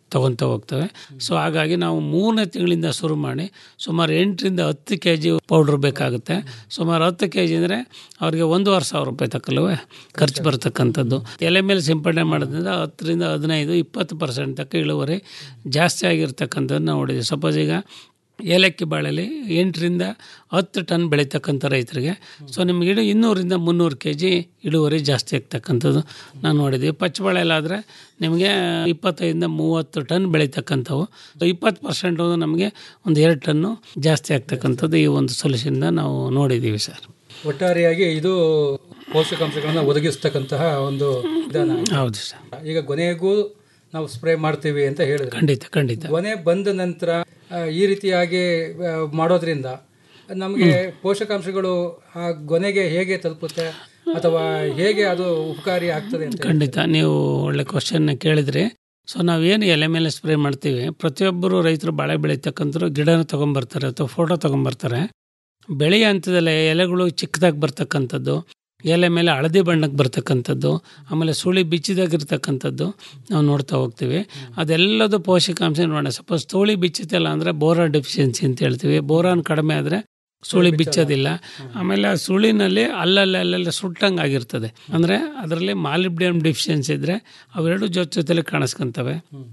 ತಗೊತ ಹೋಗ್ತವೆ ಸೊ ಹಾಗಾಗಿ ನಾವು ಮೂರನೇ ತಿಂಗಳಿಂದ ಶುರು ಮಾಡಿ ಸುಮಾರು ಎಂಟರಿಂದ ಹತ್ತು ಕೆ ಜಿ ಪೌಡ್ರ್ ಬೇಕಾಗುತ್ತೆ ಸುಮಾರು ಹತ್ತು ಕೆ ಜಿ ಅಂದರೆ ಅವರಿಗೆ ಒಂದೂವರೆ ಸಾವಿರ ರೂಪಾಯಿ ತಕ್ಕಲ್ವೇ ಖರ್ಚು ಬರ್ತಕ್ಕಂಥದ್ದು ಎಲೆ ಮೇಲೆ ಸಿಂಪಡಣೆ ಮಾಡೋದ್ರಿಂದ ಹತ್ತರಿಂದ ಹದಿನೈದು ಇಪ್ಪತ್ತು ಪರ್ಸೆಂಟ್ ತಕ್ಕ ಇಳುವರಿ ಜಾಸ್ತಿ ಆಗಿರ್ತಕ್ಕಂಥದ್ದು ನಾವು ನೋಡಿದ್ದೀವಿ ಸಪೋಸ್ ಈಗ ಏಲಕ್ಕಿ ಬಾಳೆಲಿ ಎಂಟರಿಂದ ಹತ್ತು ಟನ್ ಬೆಳೀತಕ್ಕಂಥ ರೈತರಿಗೆ ಸೊ ನಿಮಗೆ ಇಡು ಇನ್ನೂರಿಂದ ಮುನ್ನೂರು ಕೆ ಜಿ ಇಳುವರಿ ಜಾಸ್ತಿ ಆಗ್ತಕ್ಕಂಥದ್ದು ನಾವು ನೋಡಿದ್ದೀವಿ ಪಚ್ಚಬಾಳೆಲಾದರೆ ನಿಮಗೆ ಇಪ್ಪತ್ತೈದಿಂದ ಮೂವತ್ತು ಟನ್ ಬೆಳೀತಕ್ಕಂಥವು ಇಪ್ಪತ್ತು ಪರ್ಸೆಂಟು ನಮಗೆ ಒಂದು ಎರಡು ಟನ್ನು ಜಾಸ್ತಿ ಆಗ್ತಕ್ಕಂಥದ್ದು ಈ ಒಂದು ಸೊಲ್ಯೂಷನ್ನ ನಾವು ನೋಡಿದ್ದೀವಿ ಸರ್ ಒಟ್ಟಾರೆಯಾಗಿ ಇದು ಪೋಷಕಾಂಶಗಳನ್ನು ಒದಗಿಸ್ತಕ್ಕಂತಹ ಒಂದು ವಿಧಾನ ಹೌದು ಸರ್ ಈಗ ಕೊನೆಗೂ ನಾವು ಸ್ಪ್ರೇ ಮಾಡ್ತೀವಿ ಅಂತ ಹೇಳಿದ್ರೆ ಖಂಡಿತ ಖಂಡಿತ ಕೊನೆ ಬಂದ ನಂತರ ಆ, ಈ ರೀತಿಯಾಗಿ ಆ, ಮಾಡೋದ್ರಿಂದ ನಮಗೆ ಪೋಷಕಾಂಶಗಳು ಆ ಗೊನೆಗೆ ಹೇಗೆ ತಲುಪುತ್ತೆ ಅಥವಾ ಹೇಗೆ ಅದು ಉಪಕಾರಿ ಆಗ್ತದೆ ಅಂತ ಖಂಡಿತ ನೀವು ಒಳ್ಳೆ ಕ್ವಶನ್ನ ಕೇಳಿದ್ರಿ ಸೊ ನಾವೇನು ಎಲೆ ಮೇಲೆ ಸ್ಪ್ರೇ ಮಾಡ್ತೀವಿ ಪ್ರತಿಯೊಬ್ಬರು ರೈತರು ಬಾಳೆ ಬೆಳೀತಕ್ಕಂಥವ್ರು ಗಿಡನ ತೊಗೊಂಬರ್ತಾರೆ ಅಥವಾ ಫೋಟೋ ತೊಗೊಂಬರ್ತಾರೆ ಬೆಳೆಯ ಹಂತದಲ್ಲಿ ಎಲೆಗಳು ಚಿಕ್ಕದಾಗಿ ಬರ್ತಕ್ಕಂಥದ್ದು ಎಲೆ ಮೇಲೆ ಹಳದಿ ಬಣ್ಣಕ್ಕೆ ಬರ್ತಕ್ಕಂಥದ್ದು ಆಮೇಲೆ ಸುಳಿ ಬಿಚ್ಚಿದಾಗಿರ್ತಕ್ಕಂಥದ್ದು ನಾವು ನೋಡ್ತಾ ಹೋಗ್ತೀವಿ ಅದೆಲ್ಲದು ಪೋಷಕಾಂಶ ನೋಡೋಣ ಸಪೋಸ್ ತೋಳಿ ಬಿಚ್ಚುತ್ತಲ್ಲ ಅಂದರೆ ಬೋರಾನ್ ಡೆಫಿಷಿಯನ್ಸಿ ಅಂತ ಹೇಳ್ತೀವಿ ಬೋರಾನ್ ಕಡಿಮೆ ಆದರೆ ಸುಳಿ ಬಿಚ್ಚೋದಿಲ್ಲ ಆಮೇಲೆ ಆ ಸುಳಿನಲ್ಲಿ ಅಲ್ಲಲ್ಲಿ ಅಲ್ಲೆಲ್ಲ ಸುಟ್ಟಂಗೆ ಆಗಿರ್ತದೆ ಅಂದರೆ ಅದರಲ್ಲಿ ಮಾಲಿಬ್ಡಿಯಂ ಡೆಫಿಷಿಯನ್ಸಿ ಇದ್ದರೆ ಅವೆರಡು ಜೊತೆ ಜೊತೆಲಿ ಕಾಣಿಸ್ಕೊಂತವೆ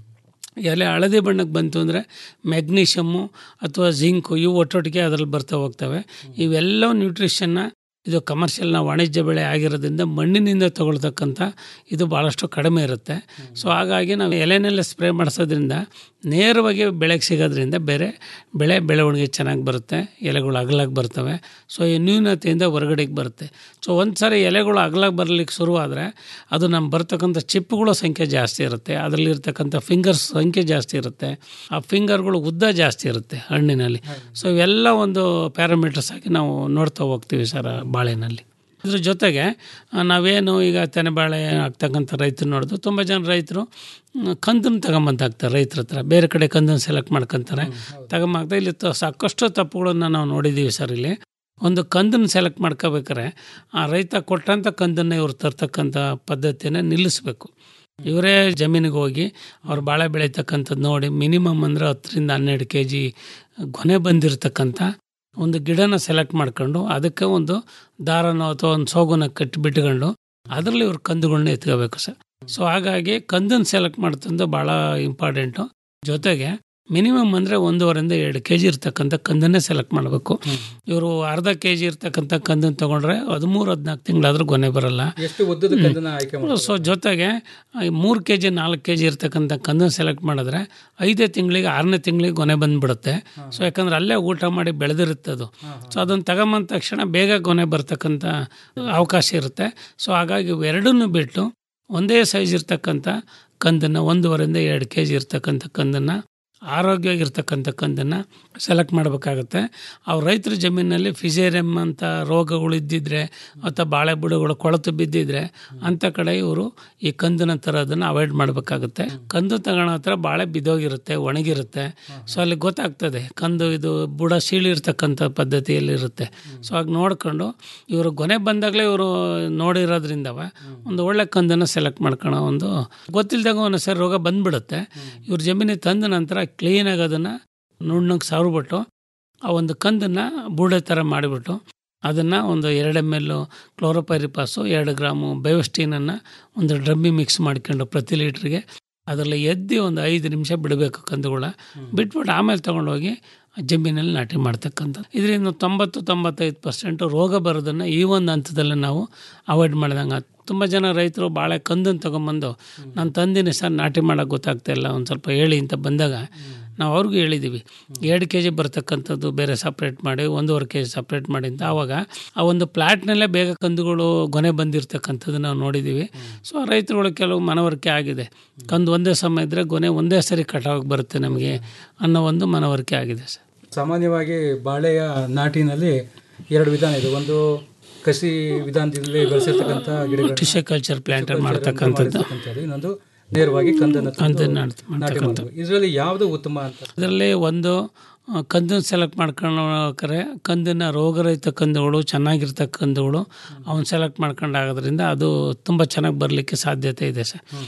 ಎಲೆ ಹಳದಿ ಬಣ್ಣಕ್ಕೆ ಬಂತು ಅಂದರೆ ಮೆಗ್ನೀಷಿಯಮ್ಮು ಅಥವಾ ಜಿಂಕು ಇವು ಒಟ್ಟೊಟ್ಟಿಗೆ ಅದರಲ್ಲಿ ಬರ್ತಾ ಹೋಗ್ತವೆ ಇವೆಲ್ಲವೂ ನ್ಯೂಟ್ರಿಷನ್ನ ಇದು ಕಮರ್ಷಿಯಲ್ ನಾವು ವಾಣಿಜ್ಯ ಬೆಳೆ ಆಗಿರೋದ್ರಿಂದ ಮಣ್ಣಿನಿಂದ ತಗೊಳ್ತಕ್ಕಂಥ ಇದು ಭಾಳಷ್ಟು ಕಡಿಮೆ ಇರುತ್ತೆ ಸೊ ಹಾಗಾಗಿ ನಾವು ಎಲೆನೆಲ್ಲ ಸ್ಪ್ರೇ ಮಾಡಿಸೋದ್ರಿಂದ ನೇರವಾಗಿ ಬೆಳೆಗೆ ಸಿಗೋದ್ರಿಂದ ಬೇರೆ ಬೆಳೆ ಬೆಳವಣಿಗೆ ಚೆನ್ನಾಗಿ ಬರುತ್ತೆ ಎಲೆಗಳು ಅಗಲಾಗಿ ಬರ್ತವೆ ಸೊ ಈ ನ್ಯೂನತೆಯಿಂದ ಹೊರಗಡೆಗೆ ಬರುತ್ತೆ ಸೊ ಒಂದು ಸಾರಿ ಎಲೆಗಳು ಅಗಲಾಗಿ ಬರಲಿಕ್ಕೆ ಶುರುವಾದರೆ ಅದು ನಮ್ಮ ಬರ್ತಕ್ಕಂಥ ಚಿಪ್ಪುಗಳ ಸಂಖ್ಯೆ ಜಾಸ್ತಿ ಇರುತ್ತೆ ಅದರಲ್ಲಿ ಇರ್ತಕ್ಕಂಥ ಫಿಂಗರ್ಸ್ ಸಂಖ್ಯೆ ಜಾಸ್ತಿ ಇರುತ್ತೆ ಆ ಫಿಂಗರ್ಗಳು ಉದ್ದ ಜಾಸ್ತಿ ಇರುತ್ತೆ ಹಣ್ಣಿನಲ್ಲಿ ಸೊ ಇವೆಲ್ಲ ಒಂದು ಪ್ಯಾರಾಮೀಟರ್ಸ್ ಆಗಿ ನಾವು ನೋಡ್ತಾ ಹೋಗ್ತೀವಿ ಸರ್ ಆ ಬಾಳೆನಲ್ಲಿ ಇದ್ರ ಜೊತೆಗೆ ಆ, ನಾವೇನು ಈಗ ತೆನೆ ಬಾಳೆ ಆಗ್ತಕ್ಕಂಥ ರೈತರು ನೋಡೋದು ತುಂಬ ಜನ ರೈತರು ಕಂದನ್ನು ತಗೊಂಬಂದು ಹಾಕ್ತಾರೆ ರೈತರ ಹತ್ರ ಬೇರೆ ಕಡೆ ಕಂದನ್ನು ಸೆಲೆಕ್ಟ್ ಮಾಡ್ಕೊತಾರೆ ತಗೊಂಬಾಗ್ತಾ ಇಲ್ಲಿ ತ- ಸಾಕಷ್ಟು ತಪ್ಪುಗಳನ್ನು ನಾವು ನೋಡಿದ್ದೀವಿ ಸರ್ ಇಲ್ಲಿ ಒಂದು ಕಂದನ್ನು ಸೆಲೆಕ್ಟ್ ಮಾಡ್ಕೋಬೇಕಾರೆ ಆ ರೈತ ಕೊಟ್ಟಂಥ ಕಂದನ್ನು ಇವ್ರು ತರ್ತಕ್ಕಂಥ ಪದ್ಧತಿಯನ್ನು ನಿಲ್ಲಿಸಬೇಕು ಇವರೇ ಜಮೀನಿಗೆ ಹೋಗಿ ಅವ್ರು ಬಾಳೆ ಬೆಳೀತಕ್ಕಂಥದ್ದು ನೋಡಿ ಮಿನಿಮಮ್ ಅಂದರೆ ಹತ್ತರಿಂದ ಹನ್ನೆರಡು ಕೆ ಜಿ ಗೊನೆ ಬಂದಿರತಕ್ಕಂಥ ಒಂದು ಗಿಡನ ಸೆಲೆಕ್ಟ್ ಮಾಡ್ಕೊಂಡು ಅದಕ್ಕೆ ಒಂದು ದಾರನೋ ಅಥವಾ ಒಂದು ಸೋಗುನ ಕಟ್ಟಿ ಬಿಟ್ಕೊಂಡು ಅದರಲ್ಲಿ ಇವ್ರು ಕಂದುಗಳನ್ನ ಎತ್ಕೋಬೇಕು ಸರ್ ಸೊ ಹಾಗಾಗಿ ಕಂದನ್ನು ಸೆಲೆಕ್ಟ್ ಮಾಡ್ತಂದು ಭಾಳ ಇಂಪಾರ್ಟೆಂಟು ಜೊತೆಗೆ ಮಿನಿಮಮ್ ಅಂದರೆ ಒಂದೂವರೆಯಿಂದ ಎರಡು ಕೆ ಜಿ ಇರ್ತಕ್ಕಂಥ ಕಂದನ್ನೇ ಸೆಲೆಕ್ಟ್ ಮಾಡಬೇಕು ಇವರು ಅರ್ಧ ಕೆ ಜಿ ಇರ್ತಕ್ಕಂಥ ಕಂದನ್ನು ತೊಗೊಂಡ್ರೆ ಹದಿಮೂರು ಹದಿನಾಲ್ಕು ತಿಂಗಳಾದ್ರೂ ಗೊನೆ ಬರಲ್ಲ ಎಷ್ಟು ಉದ್ದದ ಕಂದನ್ನ ಆಯ್ಕೆ ಮಾಡಿ ಸೊ ಜೊತೆಗೆ ಮೂರು ಕೆ ಜಿ ನಾಲ್ಕು ಕೆ ಜಿ ಇರ್ತಕ್ಕಂಥ ಕಂದನ್ನು ಸೆಲೆಕ್ಟ್ ಮಾಡಿದ್ರೆ ಐದೇ ತಿಂಗಳಿಗೆ ಆರನೇ ತಿಂಗಳಿಗೆ ಗೊನೆ ಬಂದ್ಬಿಡುತ್ತೆ ಸೊ ಯಾಕಂದ್ರೆ ಅಲ್ಲೇ ಊಟ ಮಾಡಿ ಬೆಳೆದಿರುತ್ತೆ ಅದು ಸೊ ಅದನ್ನು ತಗೊಂಬಂದ ತಕ್ಷಣ ಬೇಗ ಗೊನೆ ಬರ್ತಕ್ಕಂಥ ಅವಕಾಶ ಇರುತ್ತೆ ಸೊ ಹಾಗಾಗಿ ಇವೆರಡನ್ನೂ ಬಿಟ್ಟು ಒಂದೇ ಸೈಜ್ ಇರ್ತಕ್ಕಂಥ ಕಂದನ್ನು ಒಂದೂವರೆಯಿಂದ ಎರಡು ಕೆ ಜಿ ಇರ್ತಕ್ಕಂಥ ಕಂದನ್ನು ಆರೋಗ್ಯವಾಗಿರ್ತಕ್ಕಂಥ ಕಂದನ್ನು ಸೆಲೆಕ್ಟ್ ಮಾಡಬೇಕಾಗತ್ತೆ ಅವ್ರ ರೈತರ ಜಮೀನಲ್ಲಿ ಫಿಸೇರಿಯಮ್ ಅಂತ ರೋಗಗಳು ಇದ್ದಿದ್ರೆ ಅಥವಾ ಬಾಳೆ ಬುಡಗಳು ಕೊಳತು ಬಿದ್ದಿದ್ರೆ ಅಂಥ ಕಡೆ ಇವರು ಈ ಕಂದನ ತರೋದನ್ನು ಅವಾಯ್ಡ್ ಮಾಡಬೇಕಾಗುತ್ತೆ ಕಂದು ತಗೋಣ ಹತ್ರ ಬಾಳೆ ಬಿದ್ದೋಗಿರುತ್ತೆ ಒಣಗಿರುತ್ತೆ ಸೊ ಅಲ್ಲಿ ಗೊತ್ತಾಗ್ತದೆ ಕಂದು ಇದು ಬುಡ ಸೀಳಿರ್ತಕ್ಕಂಥ ಪದ್ಧತಿಯಲ್ಲಿ ಇರುತ್ತೆ ಸೊ ಹಾಗೆ ನೋಡ್ಕೊಂಡು ಇವರು ಗೊನೆ ಬಂದಾಗಲೇ ಇವರು ನೋಡಿರೋದ್ರಿಂದವ ಒಂದು ಒಳ್ಳೆ ಕಂದನ್ನು ಸೆಲೆಕ್ಟ್ ಮಾಡ್ಕೊಳ್ಳೋ ಒಂದು ಗೊತ್ತಿಲ್ದಾಗ ಒಂದು ಸರಿ ರೋಗ ಬಂದ್ಬಿಡುತ್ತೆ ಇವ್ರ ಜಮೀನಿಗೆ ತಂದ ನಂತರ ಕ್ಲೀನಾಗಿ ಅದನ್ನು ನುಣ್ಣಗೆ ಸಾವಿರ್ಬಿಟ್ಟು ಆ ಒಂದು ಕಂದನ್ನು ಬೂಡೆ ಥರ ಮಾಡಿಬಿಟ್ಟು ಅದನ್ನು ಒಂದು ಎರಡು ಎಮ್ ಎಲ್ ಕ್ಲೋರೋಪೈರಿಪಾಸು ಎರಡು ಗ್ರಾಮು ಬಯೋಸ್ಟೀನನ್ನು ಒಂದು ಡ್ರಮ್ಮಿ ಮಿಕ್ಸ್ ಮಾಡ್ಕೊಂಡು ಪ್ರತಿ ಲೀಟ್ರಿಗೆ ಅದರಲ್ಲಿ ಎದ್ದು ಒಂದು ಐದು ನಿಮಿಷ ಬಿಡಬೇಕು ಕಂದುಗಳ ಬಿಟ್ಬಿಟ್ಟು ಆಮೇಲೆ ತೊಗೊಂಡೋಗಿ ಜಮೀನಲ್ಲಿ ನಾಟಿ ಮಾಡ್ತಕ್ಕಂಥದ್ದು ಇದರಿಂದ ತೊಂಬತ್ತು ತೊಂಬತ್ತೈದು ಪರ್ಸೆಂಟು ರೋಗ ಬರೋದನ್ನು ಈ ಒಂದು ಹಂತದಲ್ಲಿ ನಾವು ಅವಾಯ್ಡ್ ಮಾಡ್ದಂಗೆ ತುಂಬ ಜನ ರೈತರು ಬಾಳೆ ಕಂದನ್ನು ತೊಗೊಂಬಂದು ನಾನು ತಂದಿನಿ ಸರ್ ನಾಟಿ ಮಾಡೋಕ್ಕೆ ಗೊತ್ತಾಗ್ತಾ ಇಲ್ಲ ಒಂದು ಸ್ವಲ್ಪ ಹೇಳಿ ಅಂತ ಬಂದಾಗ ನಾವು ಅವ್ರಿಗೂ ಹೇಳಿದ್ದೀವಿ ಎರಡು ಕೆ ಜಿ ಬರ್ತಕ್ಕಂಥದ್ದು ಬೇರೆ ಸಪ್ರೇಟ್ ಮಾಡಿ ಒಂದೂವರೆ ಕೆ ಜಿ ಸಪ್ರೇಟ್ ಮಾಡಿ ಅಂತ ಆವಾಗ ಆ ಒಂದು ಪ್ಲ್ಯಾಟ್ನಲ್ಲೇ ಬೇಗ ಕಂದುಗಳು ಗೊನೆ ಬಂದಿರತಕ್ಕಂಥದ್ದು ನಾವು ನೋಡಿದ್ದೀವಿ ಸೊ ರೈತರುಗಳು ಕೆಲವು ಮನವರಿಕೆ ಆಗಿದೆ ಕಂದು ಒಂದೇ ಸಮಯ ಇದ್ದರೆ ಗೊನೆ ಒಂದೇ ಸರಿ ಕಟಾವಾಗಿ ಬರುತ್ತೆ ನಮಗೆ ಅನ್ನೋ ಒಂದು ಮನವರಿಕೆ ಆಗಿದೆ ಸರ್ ಸಾಮಾನ್ಯವಾಗಿ ಬಾಳೆಯ ನಾಟಿನಲ್ಲಿ ಎರಡು ವಿಧಾನ ಇದೆ ಒಂದು ಕಸಿ ವಿಧಾನದಲ್ಲಿ ಬೆಳೆಸಿರ್ತಕ್ಕಂಥ ಗಿಡಗಳು ಟಿಶ್ಯೂಕಲ್ಚರ್ ಪ್ಲಾಂಟ್ ಮಾಡ್ತಕ್ಕಂಥದ್ದು ಇನ್ನೊಂದು ನೇರವಾಗಿ ಕಂದನ್ನು ತಂದು ಕಂದನ್ನ ನಾಟಿ ನಾಟಿ ಮಾಡ್ತಕ್ಕಂಥದ್ದು ಮಾಡೋದು ಇದರಲ್ಲಿ ಯಾವುದು ಉತ್ತಮ ಅಂತ ಅದರಲ್ಲಿ ಒಂದು ಆ, ಕಂದನ್ನು ಸೆಲೆಕ್ಟ್ ಮಾಡ್ಕೊಂಡ್ರೆ ಕಂದನ್ನ ರೋಗರಹಿತ ಕಂದುಗಳು ಚೆನ್ನಾಗಿರ್ತಕ್ಕ ಕಂದುಗಳು ಅವನ್ನ ಸೆಲೆಕ್ಟ್ ಮಾಡ್ಕೊಂಡಾಗೋದ್ರಿಂದ ಅದು ತುಂಬ ಚೆನ್ನಾಗಿ ಬರಲಿಕ್ಕೆ ಸಾಧ್ಯತೆ ಇದೆ ಸರ್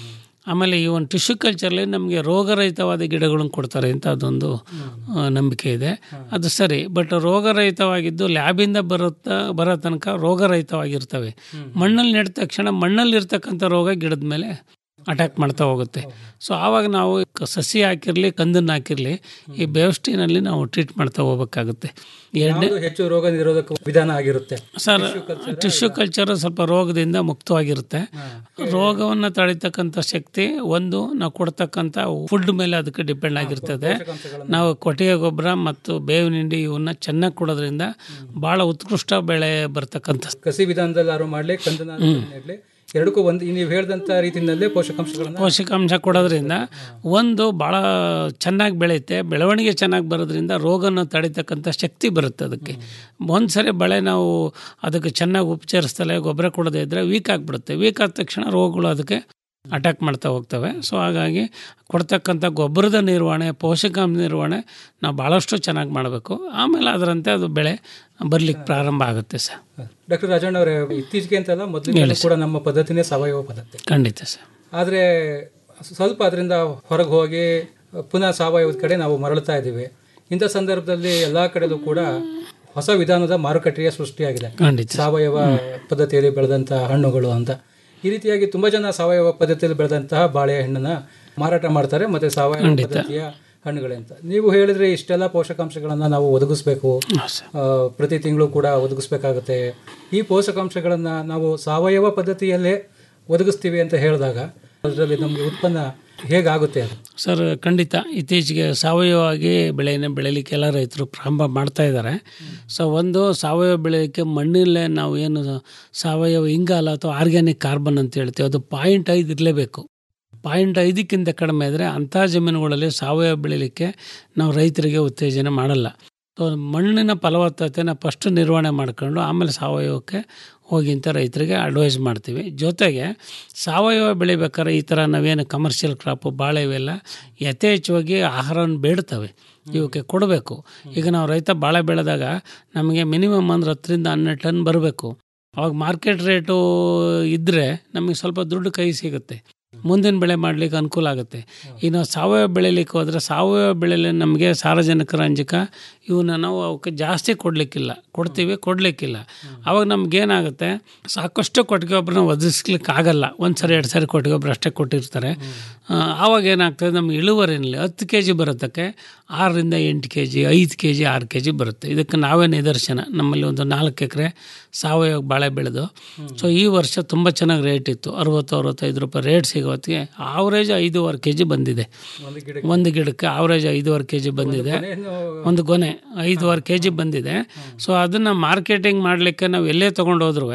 ಆಮೇಲೆ ಈ ಒಂದು ಟಿಶ್ಯೂ ಕಲ್ಚರ್ಲಿ ನಮಗೆ ರೋಗರಹಿತವಾದ ಗಿಡಗಳನ್ನು ಕೊಡ್ತಾರೆ ಅಂತ ಅದೊಂದು ಆ, ನಂಬಿಕೆ ಇದೆ ಅದು ಸರಿ ಬಟ್ ರೋಗರಹಿತವಾಗಿದ್ದು ಲ್ಯಾಬಿಂದ ಬರುತ್ತಾ ಬರೋ ತನಕ ರೋಗರಹಿತವಾಗಿರ್ತವೆ ಮಣ್ಣಲ್ಲಿ ನೆಟ್ಟ ತಕ್ಷಣ ಮಣ್ಣಲ್ಲಿರ್ತಕ್ಕಂಥ ರೋಗ ಗಿಡದ ಮೇಲೆ ಅಟ್ಯಾಕ್ ಮಾಡ್ತಾ ಹೋಗುತ್ತೆ ಸೊ ಆವಾಗ ನಾವು ಕ- ಸಸಿ ಹಾಕಿರಲಿ ಕಂದನ್ನು ಹಾಕಿರಲಿ ಈ ಬೇವಸ್ಟಿನಲ್ಲಿ ನಾವು ಟ್ರೀಟ್ ಮಾಡ್ತಾ ಹೋಗ್ಬೇಕಾಗುತ್ತೆ ಎರಡನೇ ಯಾವುದು ಹೆಚ್ಚು ರೋಗ ನಿರೋಧಕ ವಿಧಾನ ಆಗಿರುತ್ತೆ ಸರ್ ಟಿಶ್ಯೂ ಕಲ್ಚರ್ ಸ್ವಲ್ಪ ರೋಗದಿಂದ ಮುಕ್ತವಾಗಿರುತ್ತೆ ರೋಗವನ್ನು ತಡಿತಕ್ಕಂಥ ಶಕ್ತಿ ಒಂದು ನಾವು ಕೊಡ್ತಕ್ಕಂಥ ಫುಡ್ ಮೇಲೆ ಅದಕ್ಕೆ ಡಿಪೆಂಡ್ ಆಗಿರ್ತದೆ ನಾವು ಕೊಟ್ಟಿಗೆ ಗೊಬ್ಬರ ಮತ್ತು ಬೇವಿನ ಹಿಂಡಿ ಇವನ್ನ ಚೆನ್ನಾಗಿ ಕೊಡೋದ್ರಿಂದ ಭಾಳ ಉತ್ಕೃಷ್ಟ ಬೆಳೆ ಬರ್ತಕ್ಕಂಥ ಕಸಿ ವಿಧಾನದಲ್ಲಿ ಯಾರು ಮಾಡಲಿ ಕಂದನ ನೆಡ್ಲಿ ಎರಡಕ್ಕೂ ಒಂದು ನೀವು ಹೇಳಿದಂಥ ರೀತಿಯಲ್ಲೇ ಪೋಷಕಾಂಶಗಳನ್ನ ಪೋಷಕಾಂಶ ಕೊಡೋದ್ರಿಂದ ಒಂದು ಭಾಳ ಚೆನ್ನಾಗಿ ಬೆಳೆಯುತ್ತೆ ಬೆಳವಣಿಗೆ ಚೆನ್ನಾಗಿ ಬರೋದ್ರಿಂದ ರೋಗನ ತಡಿತಕ್ಕಂಥ ಶಕ್ತಿ ಬರುತ್ತೆ ಅದಕ್ಕೆ ಒಂದು ಸರಿ ಬೆಳೆ ನಾವು ಅದಕ್ಕೆ ಚೆನ್ನಾಗಿ ಉಪಚರಿಸ್ತಲೇ ಗೊಬ್ಬರ ಕೊಡದೇ ಇದ್ದರೆ ವೀಕ್ ಆಗಿಬಿಡುತ್ತೆ ವೀಕ್ ಆದ ತಕ್ಷಣ ರೋಗಗಳು ಅದಕ್ಕೆ ಅಟ್ಯಾಕ್ ಮಾಡ್ತಾ ಹೋಗ್ತವೆ ಸೊ ಹಾಗಾಗಿ ಕೊಡ್ತಕ್ಕಂಥ ಗೊಬ್ಬರದ ನಿರ್ವಹಣೆ ಪೋಷಕಾಂಶ ನಿರ್ವಹಣೆ ನಾವು ಭಾಳಷ್ಟು ಚೆನ್ನಾಗಿ ಮಾಡಬೇಕು ಆಮೇಲೆ ಅದರಂತೆ ಅದು ಬೆಳೆ ಬರ್ಲಿಕ್ಕೆ ಪ್ರಾರಂಭ ಆಗುತ್ತೆ ಸರ್ ಡಾಕ್ಟರ್ ರಾಜಣ್ಣ ಅವರೇ ಇತ್ತೀಚೆಗೆ ಅಂತಲ್ಲ ಮೊದಲಿಂದ ಕೂಡ ನಮ್ಮ ಪದ್ಧತಿನೇ ಸಾವಯವ ಪದ್ಧತಿ ಖಂಡಿತ ಸರ್ ಆದರೆ ಸ್ವಲ್ಪ ಅದರಿಂದ ಹೊರಗೆ ಹೋಗಿ ಪುನಃ ಸಾವಯವದ ಕಡೆ ನಾವು ಮರಳ್ತಾ ಇದ್ದೀವಿ ಇಂಥ ಸಂದರ್ಭದಲ್ಲಿ ಎಲ್ಲ ಕಡೆಲೂ ಕೂಡ ಹೊಸ ವಿಧಾನದ ಮಾರುಕಟ್ಟೆಯ ಸೃಷ್ಟಿಯಾಗಿದೆ ಖಂಡಿತ ಸಾವಯವ ಪದ್ಧತಿಯಲ್ಲಿ ಬೆಳೆದಂಥ ಹಣ್ಣುಗಳು ಅಂತ ಈ ರೀತಿಯಾಗಿ ತುಂಬಾ ಜನ ಸಾವಯವ ಪದ್ಧತಿಯಲ್ಲಿ ಬೆಳೆದಂತಹ ಬಾಳೆಹಣ್ಣನ್ನ ಮಾರಾಟ ಮಾಡ್ತಾರೆ ಮತ್ತೆ ಸಾವಯವ ಪದ್ಧತಿಯ ಹಣ್ಣುಗಳೇ ಅಂತ ನೀವು ಹೇಳಿದ್ರೆ ಇಷ್ಟೆಲ್ಲ ಪೋಷಕಾಂಶಗಳನ್ನ ನಾವು ಒದಗಿಸ್ಬೇಕು ಆ, ಪ್ರತಿ ತಿಂಗಳು ಕೂಡ ಒದಗಿಸ್ಬೇಕಾಗುತ್ತೆ ಈ ಪೋಷಕಾಂಶಗಳನ್ನ ನಾವು ಸಾವಯವ ಪದ್ಧತಿಯಲ್ಲೇ ಒದಗಿಸ್ತೀವಿ ಅಂತ ಹೇಳಿದಾಗ ಅದರಲ್ಲಿ ನಮಗೆ ಉತ್ಪನ್ನ ಹೇಗಾಗುತ್ತೆ ಅದು ಸರ್ ಖಂಡಿತ ಇತ್ತೀಚೆಗೆ ಸಾವಯವವಾಗಿ ಬೆಳೆಯನ್ನು ಬೆಳೀಲಿಕ್ಕೆ ಎಲ್ಲ ರೈತರು ಪ್ರಾರಂಭ ಮಾಡ್ತಾ ಇದ್ದಾರೆ ಸೊ ಒಂದು ಸಾವಯವ ಬೆಳೆಯೋಕ್ಕೆ ಮಣ್ಣಲ್ಲೇ ನಾವು ಏನು ಸಾವಯವ ಇಂಗಾಲ ಅಥವಾ ಆರ್ಗ್ಯಾನಿಕ್ ಕಾರ್ಬನ್ ಅಂತ ಹೇಳ್ತೀವಿ ಅದು ಪಾಯಿಂಟ್ ಐದು ಇರಲೇಬೇಕು ಪಾಯಿಂಟ್ ಐದಕ್ಕಿಂತ ಕಡಿಮೆ ಇದ್ದರೆ ಅಂಥ ಜಮೀನುಗಳಲ್ಲಿ ಸಾವಯವ ಬೆಳೀಲಿಕ್ಕೆ ನಾವು ರೈತರಿಗೆ ಉತ್ತೇಜನ ಮಾಡಲ್ಲ ಸೊ ಮಣ್ಣಿನ ಫಲವತ್ತತೆನ ಫಸ್ಟ್ ನಿರ್ವಹಣೆ ಮಾಡ್ಕೊಂಡು ಆಮೇಲೆ ಸಾವಯವಕ್ಕೆ ಹೋಗಿ ಅಂತ ರೈತರಿಗೆ ಅಡ್ವೈಸ್ ಮಾಡ್ತೀವಿ ಜೊತೆಗೆ ಸಾವಯವ ಬೆಳಿಬೇಕಾದ್ರೆ ಈ ಥರ ನಾವೇನು ಕಮರ್ಷಿಯಲ್ ಕ್ರಾಪು ಬಾಳೆ ಇವೆಲ್ಲ ಯಥೇಚ್ಛವಾಗಿ ಆಹಾರವನ್ನು ಬೇಡ್ತವೆ ಇವಕ್ಕೆ ಕೊಡಬೇಕು ಈಗ ನಾವು ರೈತ ಬಾಳೆ ಬೆಳೆದಾಗ ನಮಗೆ ಮಿನಿಮಮ್ ಅಂದ್ರೆ ಹತ್ತರಿಂದ ಹನ್ನೆರಡು ಟನ್ ಬರಬೇಕು ಅವಾಗ ಮಾರ್ಕೆಟ್ ರೇಟು ಇದ್ದರೆ ನಮಗೆ ಸ್ವಲ್ಪ ದುಡ್ಡು ಕೈ ಸಿಗುತ್ತೆ ಮುಂದಿನ ಬೆಳೆ ಮಾಡಲಿಕ್ಕೆ ಅನುಕೂಲ ಆಗುತ್ತೆ ಈಗ ನಾವು ಸಾವಯವ ಬೆಳಿಲಿಕ್ಕೆ ಹೋದರೆ ಸಾವಯವ ಬೆಳೆಯಲ್ಲಿ ನಮಗೆ ಸಾರಜನಕ ರಂಜಕ ಇವನ್ನ ನಾವು ಅವಕ್ಕೆ ಜಾಸ್ತಿ ಕೊಡಲಿಕ್ಕಿಲ್ಲ ಕೊಡ್ತೀವಿ ಕೊಡಲಿಕ್ಕಿಲ್ಲ ಅವಾಗ ನಮಗೇನಾಗುತ್ತೆ ಸಾಕಷ್ಟು ಕೊಟ್ಟಿಗೆ ಗೊಬ್ಬರನ ಒದಗಿಸ್ಲಿಕ್ಕೆ ಆಗಲ್ಲ ಒಂದು ಸರಿ ಎರಡು ಸರಿ ಕೊಟ್ಟಿಗೆ ಗೊಬ್ಬರ ಅಷ್ಟೇ ಕೊಟ್ಟಿರ್ತಾರೆ ಆ, ಆವಾಗ ಏನಾಗ್ತದೆ ನಮ್ಗೆ ಇಳುವರಿನಲ್ಲಿ ಹತ್ತು ಕೆ ಜಿ ಬರೋದಕ್ಕೆ ಆರರಿಂದ ಎಂಟು ಕೆ ಜಿ ಐದು ಕೆ ಜಿ ಆರು ಕೆ ಜಿ ಬರುತ್ತೆ ಇದಕ್ಕೆ ನಾವೇ ನಿದರ್ಶನ ನಮ್ಮಲ್ಲಿ ಒಂದು ನಾಲ್ಕು ಎಕರೆ ಸಾವಯವ ಬಾಳೆ ಬೆಳೆದು ಸೊ ಈ ವರ್ಷ ತುಂಬ ಚೆನ್ನಾಗಿ ರೇಟ್ ಇತ್ತು ಅರವತ್ತು ಅರವತ್ತೈದು ರೂಪಾಯಿ ರೇಟ್ ಸಿಗೋ ಹೊತ್ತಿಗೆ ಆವ್ರೇಜ್ ಐದೂವರೆ ಕೆ ಜಿ ಬಂದಿದೆ ಒಂದು ಗಿಡಕ್ಕೆ ಆವ್ರೇಜ್ ಐದೂವರೆ ಕೆ ಜಿ ಬಂದಿದೆ ಒಂದು ಗೊನೆ ಐದೂವರೆ ಕೆ ಜಿ ಬಂದಿದೆ ಸೊ ಅದನ್ನು ಮಾರ್ಕೆಟಿಂಗ್ ಮಾಡಲಿಕ್ಕೆ ನಾವು ಎಲ್ಲೇ ತೊಗೊಂಡು ಹೋದ್ರೂ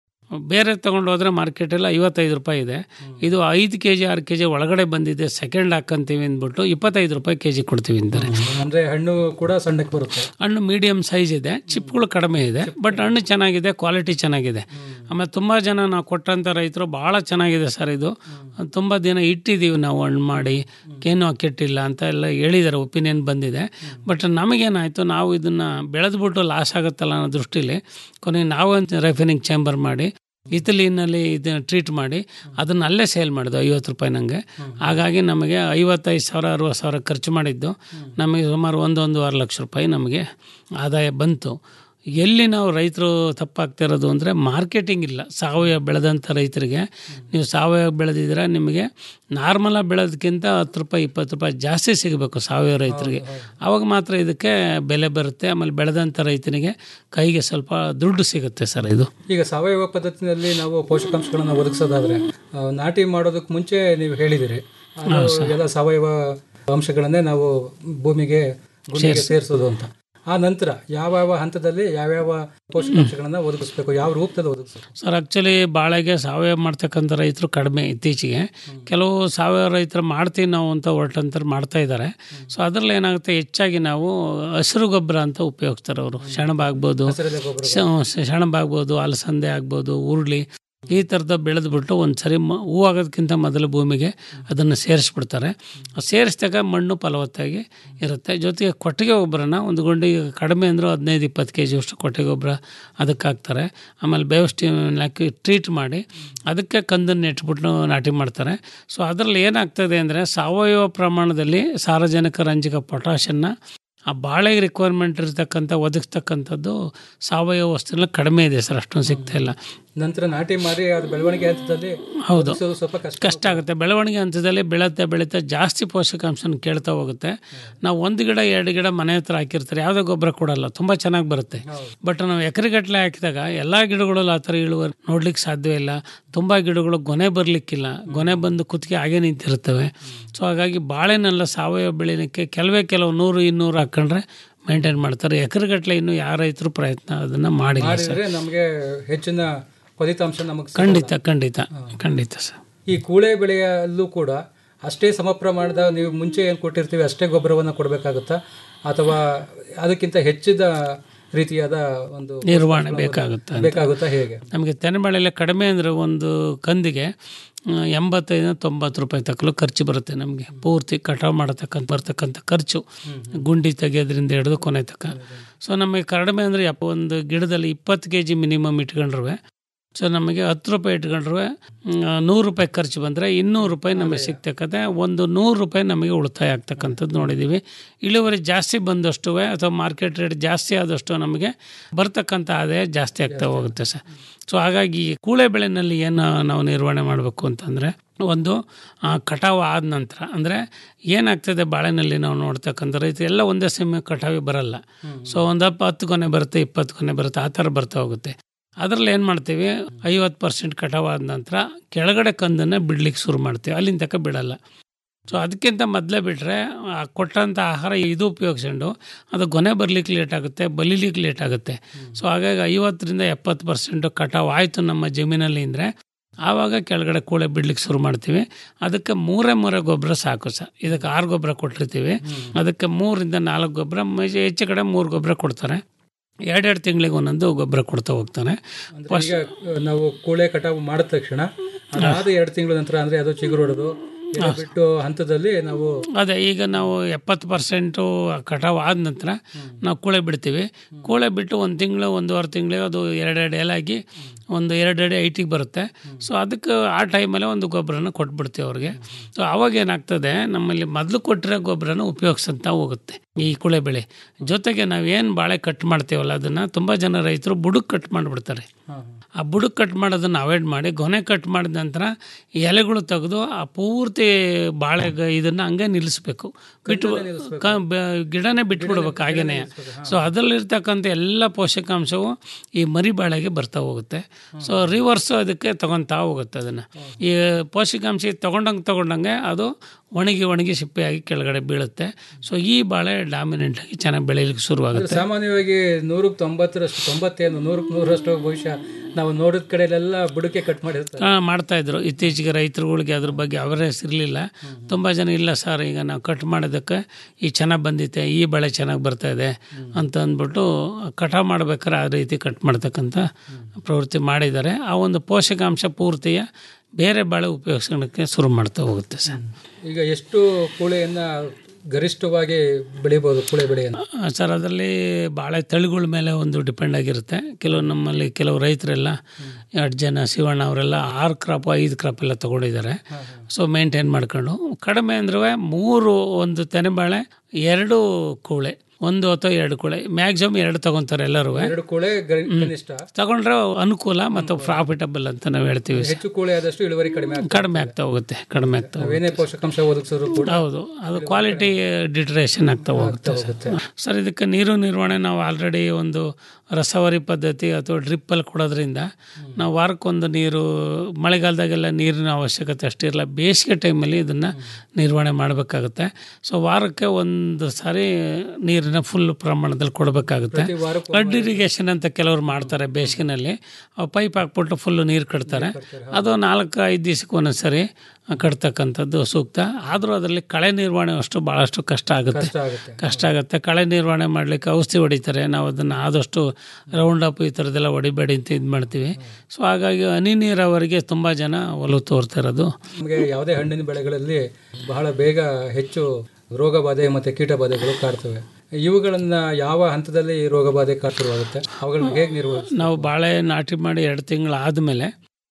ಬೇರೆ ತೊಗೊಂಡು ಹೋದ್ರೆ ಮಾರ್ಕೆಟಲ್ಲಿ ಐವತ್ತೈದು ರೂಪಾಯಿ ಇದೆ ಇದು ಐದು ಕೆ ಜಿ ಆರು ಕೆ ಜಿ ಒಳಗಡೆ ಬಂದಿದೆ ಸೆಕೆಂಡ್ ಹಾಕಂತೀವಿ ಅಂದ್ಬಿಟ್ಟು ಇಪ್ಪತ್ತೈದು ರೂಪಾಯಿ ಕೆ ಜಿ ಕೊಡ್ತೀವಿ ಅಂತಾರೆ ಅಂದ್ರೆ ಹಣ್ಣು ಕೂಡ ಸಣ್ಣಕ್ಕೆ ಬರುತ್ತೆ ಹಣ್ಣು ಮೀಡಿಯಮ್ ಸೈಜ್ ಇದೆ ಚಿಪ್ಗಳು ಕಡಿಮೆ ಇದೆ ಬಟ್ ಹಣ್ಣು ಚೆನ್ನಾಗಿದೆ ಕ್ವಾಲಿಟಿ ಚೆನ್ನಾಗಿದೆ ಆಮೇಲೆ ತುಂಬ ಜನ ನಾವು ಕೊಟ್ಟಂಥ ರೈತರು ಭಾಳ ಚೆನ್ನಾಗಿದೆ ಸರ್ ಇದು ತುಂಬ ದಿನ ಇಟ್ಟಿದ್ದೀವಿ ನಾವು ಹಣ್ಣು ಮಾಡಿ ಏನೂ ಕೆಟ್ಟಿಲ್ಲ ಅಂತ ಎಲ್ಲ ಹೇಳಿದ್ದಾರೆ ಒಪಿನಿಯನ್ ಬಂದಿದೆ ಬಟ್ ನಮಗೇನಾಯಿತು ನಾವು ಇದನ್ನು ಬೆಳೆದ್ಬಿಟ್ಟು ಲಾಸ್ ಆಗುತ್ತಲ್ಲ ಅನ್ನೋ ದೃಷ್ಟಿಲಿ ಕೊನೆಗೆ ನಾವು ರೆಫಿನಿಂಗ್ ಚೇಂಬರ್ ಮಾಡಿ ಇಟಲಿನಲ್ಲಿ ಇದನ್ನ ಟ್ರೀಟ್ ಮಾಡಿ ಅದನ್ನು ಅಲ್ಲೇ ಸೇಲ್ ಮಾಡಿದ್ದು ಐವತ್ತು ರೂಪಾಯಿ ನನಗೆ ಹಾಗಾಗಿ ನಮಗೆ ಐವತ್ತೈದು ಸಾವಿರ ಅರವತ್ತು ಸಾವಿರ ಖರ್ಚು ಮಾಡಿದ್ದು ನಮಗೆ ಸುಮಾರು ಒಂದು ಒಂದೂವರೆ ಲಕ್ಷ ರೂಪಾಯಿ ನಮಗೆ ಆದಾಯ ಬಂತು ಎಲ್ಲಿ ನಾವು ರೈತರು ತಪ್ಪಾಗ್ತಿರೋದು ಅಂದರೆ ಮಾರ್ಕೆಟಿಂಗ್ ಇಲ್ಲ ಸಾವಯವ ಬೆಳೆದಂಥ ರೈತರಿಗೆ ನೀವು ಸಾವಯವ ಬೆಳೆದಿದ್ರೆ ನಿಮಗೆ ನಾರ್ಮಲಾಗಿ ಬೆಳೆದಕ್ಕಿಂತ ಹತ್ತು ರೂಪಾಯಿ ಇಪ್ಪತ್ತು ರೂಪಾಯಿ ಜಾಸ್ತಿ ಸಿಗಬೇಕು ಸಾವಯವ ರೈತರಿಗೆ ಆವಾಗ ಮಾತ್ರ ಇದಕ್ಕೆ ಬೆಲೆ ಬರುತ್ತೆ ಆಮೇಲೆ ಬೆಳೆದಂಥ ರೈತನಿಗೆ ಕೈಗೆ ಸ್ವಲ್ಪ ದುಡ್ಡು ಸಿಗುತ್ತೆ ಸರ್ ಇದು ಈಗ ಸಾವಯವ ಪದ್ಧತಿನಲ್ಲಿ ನಾವು ಪೋಷಕಾಂಶಗಳನ್ನು ಒದಗಿಸೋದಾದ್ರೆ ಆ, ನಾಟಿ ಮಾಡೋದಕ್ಕೆ ಮುಂಚೆ ನೀವು ಹೇಳಿದಿರಿ ಅದು ಎಲ್ಲ ಸಾವಯವ ಅಂಶಗಳನ್ನೇ ನಾವು ಭೂಮಿಗೆ ಗುಂಡಿಗೆ ಸೇರಿಸೋದು ಅಂತ ಆ ನಂತರ ಯಾವ್ಯಾವ ಹಂತದಲ್ಲಿ ಯಾವ್ಯಾವ ಪೋಷಕಾಂಶಗಳನ್ನ ಒದಗಿಸ್ಬೇಕು ಯಾವ ರೂಪದಲ್ಲಿ ಒದಗಿಸ್ಬೇಕು ಸರ್ ಆ್ಯಕ್ಚುಲಿ ಬಾಳೆಗೆ ಸಾವಯವ ಮಾಡ್ತಕ್ಕಂಥ ರೈತರು ಕಡಿಮೆ ಇತ್ತೀಚೆಗೆ ಕೆಲವು ಸಾವಯವ ರೈತರು ಮಾಡ್ತೀವಿ ನಾವು ಅಂತ ಹೊರಟಂತಾರೆ ಮಾಡ್ತಾ ಇದ್ದಾರೆ ಸೊ ಅದರಲ್ಲಿ ಏನಾಗುತ್ತೆ ಹೆಚ್ಚಾಗಿ ನಾವು ಹಸಿರು ಗೊಬ್ಬರ ಅಂತ ಉಪಯೋಗಿಸ್ತಾರೆ ಅವರು ಸೆಣಬ ಆಗ್ಬೋದು ಸ- ಸೆಣಬ ಆಗ್ಬೋದು ಅಲಸಂದೆ ಆಗ್ಬೋದು ಉರುಳಿ ಈ ಥರದ ಬೆಳೆದ್ಬಿಟ್ಟು ಒಂದು ಸರಿ ಮ ಹೂವಾಗೋದಕ್ಕಿಂತ ಮೊದಲು ಭೂಮಿಗೆ ಅದನ್ನು ಸೇರಿಸ್ಬಿಡ್ತಾರೆ ಸೇರಿಸಿದಾಗ ಮಣ್ಣು ಫಲವತ್ತಾಗಿ ಇರುತ್ತೆ ಜೊತೆಗೆ ಕೊಟ್ಟಿಗೆ ಗೊಬ್ಬರನ ಒಂದು ಗುಂಡಿಗೆ ಕಡಿಮೆ ಅಂದರೂ ಹದಿನೈದು ಇಪ್ಪತ್ತು ಕೆ ಜಿಯಷ್ಟು ಕೊಟ್ಟಿಗೆ ಗೊಬ್ಬರ ಅದಕ್ಕೆ ಹಾಕ್ತಾರೆ ಆಮೇಲೆ ಬೇವಷ್ಟಿ ಹಾಕಿ ಟ್ರೀಟ್ ಮಾಡಿ ಅದಕ್ಕೆ ಕಂದನ್ನು ನೆಟ್ಬಿಟ್ಟು ನಾಟಿ ಮಾಡ್ತಾರೆ ಸೊ ಅದರಲ್ಲಿ ಏನಾಗ್ತದೆ ಅಂದರೆ ಸಾವಯವ ಪ್ರಮಾಣದಲ್ಲಿ ಸಾರಜನಕ ರಂಜಕ ಪೊಟ್ಯಾಷನ್ನ ಆ ಬಾಳೆಗೆ ರಿಕ್ವೈರ್ಮೆಂಟ್ ಇರ್ತಕ್ಕಂಥ ಒದಗಿಸ್ತಕ್ಕಂಥದ್ದು ಸಾವಯವ ವಸ್ತುಗಳ ಕಡಿಮೆ ಇದೆ ಸರ್ ಅಷ್ಟೊಂದು ಸಿಗ್ತಾ ಇಲ್ಲ ನಂತರ ನಾಟಿ ಮಾಡಿ ಅದು ಬೆಳವಣಿಗೆ ಹಂತದಲ್ಲಿ ಹೌದು ಒದಗಿಸೋದು ಸ್ವಲ್ಪ ಕಷ್ಟ ಕಷ್ಟ ಆಗುತ್ತೆ ಬೆಳವಣಿಗೆ ಹಂತದಲ್ಲಿ ಬೆಳೀತಾ ಬೆಳೀತಾ ಜಾಸ್ತಿ ಪೋಷಕಾಂಶನ ಕೇಳ್ತಾ ಹೋಗುತ್ತೆ ನಾವು ಒಂದು ಗಿಡ ಎರಡು ಗಿಡ ಮನೆ ಹತ್ರ ಹಾಕಿರ್ತಾರೆ ಯಾವುದೇ ಗೊಬ್ಬರ ಕೊಡಲ್ಲ ತುಂಬ ಚೆನ್ನಾಗಿ ಬರುತ್ತೆ ಬಟ್ ನಾವು ಎಕರೆಗಟ್ಟಲೆ ಹಾಕಿದಾಗ ಎಲ್ಲ ಗಿಡಗಳು ಆ ಥರ ಇಳುವರಿ ನೋಡ್ಲಿಕ್ಕೆ ಸಾಧ್ಯ ಇಲ್ಲ ತುಂಬ ಗಿಡಗಳು ಗೊನೆ ಬರಲಿಕ್ಕಿಲ್ಲ ಗೊನೆ ಬಂದು ಕುತ್ತಿಗೆ ಹಾಗೆ ನಿಂತಿರ್ತವೆ ಸೊ ಹಾಗಾಗಿ ಬಾಳೆನೆಲ್ಲ ಸಾವಯವ ಬೆಳೀಲಿಕ್ಕೆ ಕೆಲವೇ ಕೆಲವು ನೂರು ಇನ್ನೂರು ಹಾಕೊಂಡ್ರೆ ಮೇಂಟೈನ್ ಮಾಡ್ತಾರೆ ಎಕರೆಗಟ್ಟಲೆ ಇನ್ನೂ ಯಾವ ರೈತರು ಪ್ರಯತ್ನ ಅದನ್ನು ಮಾಡಿಲ್ಲ ಸರ್ ಮಾಡಿದ್ರೆ ನಮಗೆ ಹೆಚ್ಚಿನ ಫಲಿತಾಂಶ ನಮಗೆ ಖಂಡಿತ ಖಂಡಿತ ಖಂಡಿತ ಸರ್ ಈ ಕೂಳೆ ಬೆಳೆಯಲ್ಲೂ ಕೂಡ ಅಷ್ಟೇ ಸಮ ಪ್ರಮಾಣದ ನೀವು ಮುಂಚೆ ಏನು ಕೊಟ್ಟಿರ್ತೀವಿ ಅಷ್ಟೇ ಗೊಬ್ಬರವನ್ನು ಕೊಡಬೇಕಾಗುತ್ತಾ ಅಥವಾ ಅದಕ್ಕಿಂತ ಹೆಚ್ಚಿದ ರೀತಿಯಾದ ಒಂದು ನಿರ್ವಹಣೆ ಬೇಕಾಗುತ್ತೆ ಅಂತ. ಬೇಕಾಗುತ್ತಾ ಹೇಗೆ ನಮಗೆ ತೆನೆಬಾಳೆಲ್ಲ ಕಡಿಮೆ ಅಂದರೆ ಒಂದು ಕಂದಿಗೆ ಆ, ಎಂಬತ್ತೈದು ತೊಂಬತ್ತು ರೂಪಾಯಿ ತಕ್ಕಲು ಖರ್ಚು ಬರುತ್ತೆ ನಮಗೆ ಪೂರ್ತಿ ಕಟಾವು ಮಾಡತಕ್ಕಂಥ ಬರ್ತಕ್ಕಂಥ ಖರ್ಚು ಗುಂಡಿ ತೆಗೆಯೋದ್ರಿಂದ ಹಿಡಿದು ಕೊನೆ ತಕ್ಕ ಸೊ ನಮಗೆ ಕಡಿಮೆ ಅಂದರೆ ಯಪ್ಪ ಒಂದು ಗಿಡದಲ್ಲಿ ಇಪ್ಪತ್ತು ಕೆ ಜಿ ಮಿನಿಮಮ್ ಇಟ್ಕೊಂಡ್ರೆ ಸೊ ನಮಗೆ ಹತ್ತು ರೂಪಾಯಿ ಇಟ್ಕೊಂಡ್ರೆ ನೂರು ರೂಪಾಯಿ ಖರ್ಚು ಬಂದರೆ ಇನ್ನೂರು ರೂಪಾಯಿ ನಮಗೆ ಸಿಗ್ತಕ್ಕಂಥ ಒಂದು ನೂರು ರೂಪಾಯಿ ನಮಗೆ ಉಳಿತಾಯ ಆಗ್ತಕ್ಕಂಥದ್ದು ನೋಡಿದ್ದೀವಿ ಇಳುವರಿ ಜಾಸ್ತಿ ಬಂದಷ್ಟು ಅಥವಾ ಮಾರ್ಕೆಟ್ ರೇಟ್ ಜಾಸ್ತಿ ಆದಷ್ಟು ನಮಗೆ ಬರ್ತಕ್ಕಂಥ ಆದಾಯ ಜಾಸ್ತಿ ಆಗ್ತಾ ಹೋಗುತ್ತೆ ಸರ್ ಸೊ ಹಾಗಾಗಿ ಕೂಳೆ ಬೆಳೆನಲ್ಲಿ ಏನು ನಾವು ನಿರ್ವಹಣೆ ಮಾಡಬೇಕು ಅಂತಂದರೆ ಒಂದು ಆ, ಕಟಾವು ಆದ ನಂತರ ಅಂದರೆ ಏನಾಗ್ತದೆ ಬಾಳೆನಲ್ಲಿ ನಾವು ನೋಡ್ತಕ್ಕಂಥ ರೈತ ಎಲ್ಲ ಒಂದೇ ಸಮಯ ಕಟಾವಿ ಬರಲ್ಲ ಸೊ ಒಂದಪ್ಪ ಹತ್ತು ಕೊನೆ ಬರುತ್ತೆ ಇಪ್ಪತ್ತು ಕೊನೆ ಬರುತ್ತೆ ಆ ಥರ ಬರ್ತಾ ಹೋಗುತ್ತೆ ಅದರಲ್ಲಿ ಏನು ಮಾಡ್ತೀವಿ ಐವತ್ತು ಪರ್ಸೆಂಟ್ ಕಟಾವಾದ ನಂತರ ಕೆಳಗಡೆ ಕಂದನ್ನು ಬಿಡ್ಲಿಕ್ಕೆ ಶುರು ಮಾಡ್ತೀವಿ ಅಲ್ಲಿಂದ ತನಕ ಬಿಡಲ್ಲ ಸೊ ಅದಕ್ಕಿಂತ ಮೊದಲೇ ಬಿಟ್ಟರೆ ಕೊಟ್ಟಂಥ ಆಹಾರ ಇದು ಉಪಯೋಗಿಸ್ಕೊಂಡು ಅದು ಗೊನೆ ಬರಲಿಕ್ಕೆ ಲೇಟ್ ಆಗುತ್ತೆ ಬಲಿಲಿಕ್ಕೆ ಲೇಟ್ ಆಗುತ್ತೆ ಸೊ ಹಾಗಾಗಿ ಐವತ್ತರಿಂದ ಎಪ್ಪತ್ತು ಪರ್ಸೆಂಟು ಕಟಾವು ಆಯಿತು ನಮ್ಮ ಜಮೀನಲ್ಲಿ ಅಂದರೆ ಆವಾಗ ಕೆಳಗಡೆ ಕೂಳೆ ಬಿಡ್ಲಿಕ್ಕೆ ಶುರು ಮಾಡ್ತೀವಿ ಅದಕ್ಕೆ ಮೂರೇ ಮೂರೇ ಗೊಬ್ಬರ ಸಾಕು ಸರ್ ಇದಕ್ಕೆ ಆರು ಗೊಬ್ಬರ ಕೊಟ್ಟಿರ್ತೀವಿ ಅದಕ್ಕೆ ಮೂರಿಂದ ನಾಲ್ಕು ಗೊಬ್ಬರ ಹೆಚ್ಚು ಕಡೆ ಮೂರು ಗೊಬ್ಬರ ಕೊಡ್ತಾರೆ ಎರಡೆರಡು ತಿಂಗಳಿಗೆ ಒಂದೊಂದು ಗೊಬ್ಬರ ಕೊಡ್ತಾ ಹೋಗ್ತಾನೆ ಅಂದ್ರೆ ಈಗ ನಾವು ಕೂಳೆ ಕಟಾವು ಮಾಡಿದ ತಕ್ಷಣ ಅದಾದ ಎರಡು ತಿಂಗಳ ನಂತರ ಅಂದ್ರೆ ಅದು ಚಿಗುರು ಹೊಡೆದು ಎಲೆ ಬಿಟ್ಟು ಹಂತದಲ್ಲಿ ನಾವು ಅದೇ ಈಗ ನಾವು ಎಪ್ಪತ್ತು ಪರ್ಸೆಂಟು ಕಟಾವು ಆದ ನಂತರ ನಾವು ಕೂಳೆ ಬಿಡ್ತೀವಿ ಕೂಳೆ ಬಿಟ್ಟು ಒಂದು ತಿಂಗಳು ಒಂದೂವರೆ ತಿಂಗಳಿಗೆ ಅದು ಎರಡೆರಡು ಎಲಾಗಿ ಒಂದು ಎರಡೆರಡು ಐಟಿಗೆ ಬರುತ್ತೆ ಸೊ ಅದಕ್ಕೆ ಆ ಟೈಮಲ್ಲೇ ಒಂದು ಗೊಬ್ಬರನ ಕೊಟ್ಬಿಡ್ತೀವಿ ಅವ್ರಿಗೆ ಸೊ ಅವಾಗ ಏನಾಗ್ತದೆ ನಮ್ಮಲ್ಲಿ ಮೊದಲು ಕೊಟ್ಟಿರೋ ಗೊಬ್ಬರನ ಉಪಯೋಗಿಸಂತ ಹೋಗುತ್ತೆ ಈ ಕುಳೆ ಬೆಳೆ ಜೊತೆಗೆ ನಾವೇನು ಬಾಳೆ ಕಟ್ ಮಾಡ್ತೀವಲ್ಲ ಅದನ್ನು ತುಂಬ ಜನ ರೈತರು ಬುಡಕ್ಕೆ ಕಟ್ ಮಾಡಿಬಿಡ್ತಾರೆ ಆ ಬುಡಕ್ಕೆ ಕಟ್ ಮಾಡೋದನ್ನು ಅವಾಯ್ಡ್ ಮಾಡಿ ಗೊನೆ ಕಟ್ ಮಾಡಿದ ನಂತರ ಎಲೆಗಳು ತೆಗೆದು ಆ ಪೂರ್ತಿ ಬಾಳೆ ಇದನ್ನು ಹಂಗೆ ನಿಲ್ಲಿಸ್ಬೇಕು ಬಿಟ್ಟು ಕ- ಬ- ಗಿಡನೇ ಬಿಟ್ಬಿಡ್ಬೇಕು ಹಾಗೇನೆ ಸೊ ಅದರಲ್ಲಿರ್ತಕ್ಕಂಥ ಎಲ್ಲ ಪೋಷಕಾಂಶವು ಈ ಮರಿ ಬಾಳೆಗೆ ಬರ್ತಾ ಹೋಗುತ್ತೆ ಸೊ ರಿವರ್ಸ್ ಅದಕ್ಕೆ ತಗೊತಾ ಹೋಗುತ್ತೆ ಅದನ್ನು ಈ ಪೋಷಕಾಂಶ ತಗೊಂಡಂಗೆ ತಗೊಂಡಂಗೆ ಅದು ಒಣಗಿ ಒಣಗಿ ಸಿಪ್ಪೆಯಾಗಿ ಕೆಳಗಡೆ ಬೀಳುತ್ತೆ ಸೊ ಈ ಬಾಳೆ ಡಾಮಿನೆಂಟ್ ಆಗಿ ಚೆನ್ನಾಗಿ ಬೆಳೀಲಿಕ್ಕೆ ಶುರುವಾಗುತ್ತೆ ಸಾಮಾನ್ಯವಾಗಿ ನೂರಕ್ಕೆ ತೊಂಬತ್ತರಷ್ಟು ತೊಂಬತ್ತೇನು ನೂರಕ್ಕೆ ನೂರಷ್ಟು ಬಹುಶಃ ನಾವು ನೋಡಿದ ಕಡೆಯಲ್ಲೆಲ್ಲ ಬುಡಕೆ ಕಟ್ ಮಾಡಿರ್ತಾರೆ ಆ, ಮಾಡ್ತಾ ಇದ್ರು ಇತ್ತೀಚೆಗೆ ರೈತರುಗಳಿಗೆ ಅದ್ರ ಬಗ್ಗೆ ಅವೇರ್ನೆಸ್ ಇರಲಿಲ್ಲ ತುಂಬ ಜನ ಇಲ್ಲ ಸರ್ ಈಗ ನಾವು ಕಟ್ ಮಾಡೋದಕ್ಕೆ ಈ ಚೆನ್ನಾಗಿ ಬಂದಿತ್ತೆ ಈ ಬೆಳೆ ಚೆನ್ನಾಗಿ ಬರ್ತಾ ಇದೆ ಅಂತ ಅಂದ್ಬಿಟ್ಟು ಕಟಾವು ಮಾಡ್ಬೇಕಾದ್ರೆ ಆ ರೀತಿ ಕಟ್ ಮಾಡ್ತಕ್ಕಂಥ ಪ್ರವೃತ್ತಿ ಮಾಡಿದ್ದಾರೆ ಆ ಒಂದು ಪೋಷಕಾಂಶ ಪೂರ್ತಿಯ ಬೇರೆ ಬಾಳೆ ಉಪಯೋಗಿಸೋಣಕ್ಕೆ ಶುರು ಮಾಡ್ತಾ ಹೋಗುತ್ತೆ ಸರ್ ಈಗ ಎಷ್ಟು ಕೂಳೆಯನ್ನ ಗರಿಷ್ಠವಾಗಿ ಬೆಳಿಬೋದು ಕೂಳೆ ಬೆಳೆಯನ್ನು ಆ, ಸರ್ ಅದರಲ್ಲಿ ಬಾಳೆ ತಳಿಗಳ ಮೇಲೆ ಒಂದು ಡಿಪೆಂಡ್ ಆಗಿರುತ್ತೆ ಕೆಲವು ನಮ್ಮಲ್ಲಿ ಕೆಲವು ರೈತರೆಲ್ಲ ಎರಡು ಜನ ಶಿವಣ್ಣ ಅವರೆಲ್ಲ ಆರು ಕ್ರಾಪ್ ಐದು ಕ್ರಾಪ್ ಎಲ್ಲ ತೊಗೊಂಡಿದ್ದಾರೆ ಸೊ ಮೇಂಟೈನ್ ಮಾಡ್ಕೊಂಡು ಕಡಿಮೆ ಅಂದ್ರೆ ಮೂರು ಒಂದು ತೆನೆ ಬಾಳೆ ಎರಡು ಕೂಳೆ ಒಂದು ಅಥವಾ ಎರಡು ಕೂಳೆ ಮ್ಯಾಕ್ಸಿಮಮ್ ಎರಡು ತಗೊಂತಾರೆ ಎಲ್ಲರೂ ಎರಡು ಕೂಳೆ ಗರಿ- ಕನಿಷ್ಠ ತಗೊಂಡ್ರೆ ಅನುಕೂಲ ಮತ್ತು ಪ್ರಾಫಿಟಬಲ್ ಅಂತ ನಾವು ಹೇಳ್ತೀವಿ ಸರ್. ಹೆಚ್ಚು ಕೂಳೆ ಆದಷ್ಟು ಇಳುವರಿ ಕಡಿಮೆ ಆಗ್ತದೆ ಕಡಿಮೆ ಆಗ್ತಾ ಹೋಗುತ್ತೆ ಕಡಿಮೆ ಆಗ್ತಾ ಹೋಗುತ್ತೆ ಏನೇ ಪೋಷಕಾಂಶ ಒದಗಿಸಿದ್ರು ಕೂಡ ಹೌದು ಅದು ಕ್ವಾಲಿಟಿ ಡಿಟ್ರೇಷನ್ ಆಗ್ತಾ ಹೋಗುತ್ತೆ ಸರ್. ಸರ್ ಇದಕ್ಕೆ ನೀರು ನಿರ್ವಹಣೆ ನಾವು ಆಲ್ರೆಡಿ ಒಂದು ರಸವರಿ ಪದ್ಧತಿ ಅಥವಾ ಡ್ರಿಪ್ಪಲ್ಲಿ ಕೊಡೋದ್ರಿಂದ ನಾವು ವಾರಕ್ಕೊಂದು ನೀರು ಮಳೆಗಾಲದಾಗೆಲ್ಲ ನೀರಿನ ಅವಶ್ಯಕತೆ ಅಷ್ಟಿರಲ್ಲ ಬೇಸಿಗೆ ಟೈಮಲ್ಲಿ ಇದನ್ನು ನಿರ್ವಹಣೆ ಮಾಡಬೇಕಾಗುತ್ತೆ ಸೊ ವಾರಕ್ಕೆ ಒಂದು ಸಾರಿ ನೀರಿನ ನೀರನ್ನ ಫುಲ್ ಪ್ರಮಾಣದಲ್ಲಿ ಕೊಡಬೇಕಾಗುತ್ತೆ ಪ್ರತಿ ವಾರಕ್ಕೂ ಫ್ಲಡ್ ಇರಿಗೇಷನ್ ಅಂತ ಕೆಲವರು ಮಾಡ್ತಾರೆ ಬೇಸಿಗೆನಲ್ಲಿ ಪೈಪ್ ಹಾಕ್ಬಿಟ್ಟು ಫುಲ್ಲು ನೀರು ಕಟ್ತಾರೆ ಅದು ನಾಲ್ಕು ಐದು ದಿವಸಕ್ಕೆ ಒಂದೊಂದ್ಸರಿ ಕಟ್ತಕ್ಕಂಥದ್ದು ಸೂಕ್ತ ಆದರೂ ಅದರಲ್ಲಿ ಕಳೆ ನಿರ್ವಹಣೆ ಅಷ್ಟು ಭಾಳಷ್ಟು ಕಷ್ಟ ಆಗುತ್ತೆ ಕಷ್ಟ ಆಗುತ್ತೆ ಕಷ್ಟ ಆಗುತ್ತೆ ಕಳೆ ನಿರ್ವಹಣೆ ಮಾಡಲಿಕ್ಕೆ ಔಷಧಿ ಹೊಡಿತಾರೆ ನಾವು ಅದನ್ನು ಆದಷ್ಟು ರೌಂಡ್ ಅಪ್ ಈ ಥರದ್ದೆಲ್ಲ ಹೊಡಿಬೇಡಿ ಅಂತ ಇದು ಮಾಡ್ತೀವಿ ಸೊ ಹಾಗಾಗಿ ಹನಿ ನೀರಾವರಿಗೆ ತುಂಬ ಜನ ಒಲವು ತೋರ್ತಾ ಇರೋದು ನಮಗೆ ಯಾವುದೇ ಹಣ್ಣಿನ ಬೆಳೆಗಳಲ್ಲಿ ಬಹಳ ಬೇಗ ಹೆಚ್ಚು ರೋಗ ಬಾಧೆ ಮತ್ತು ಕೀಟ ಬಾಧೆಗಳು ಕಾಡ್ತವೆ ಇವುಗಳನ್ನ ಯಾವ ಹಂತದಲ್ಲಿ ಈ ರೋಗ ಬಾಧೆ ಕಾಡ್ತಿರುವಾಗುತ್ತೆ ಅವುಗಳನ್ನ ಹೇಗೆ ನಿರ್ವಹಿಸ ನಾವು ಬಾಳೆ ನಾಟಿ ಮಾಡಿ ಎರಡು ತಿಂಗಳು ಆದಮೇಲೆ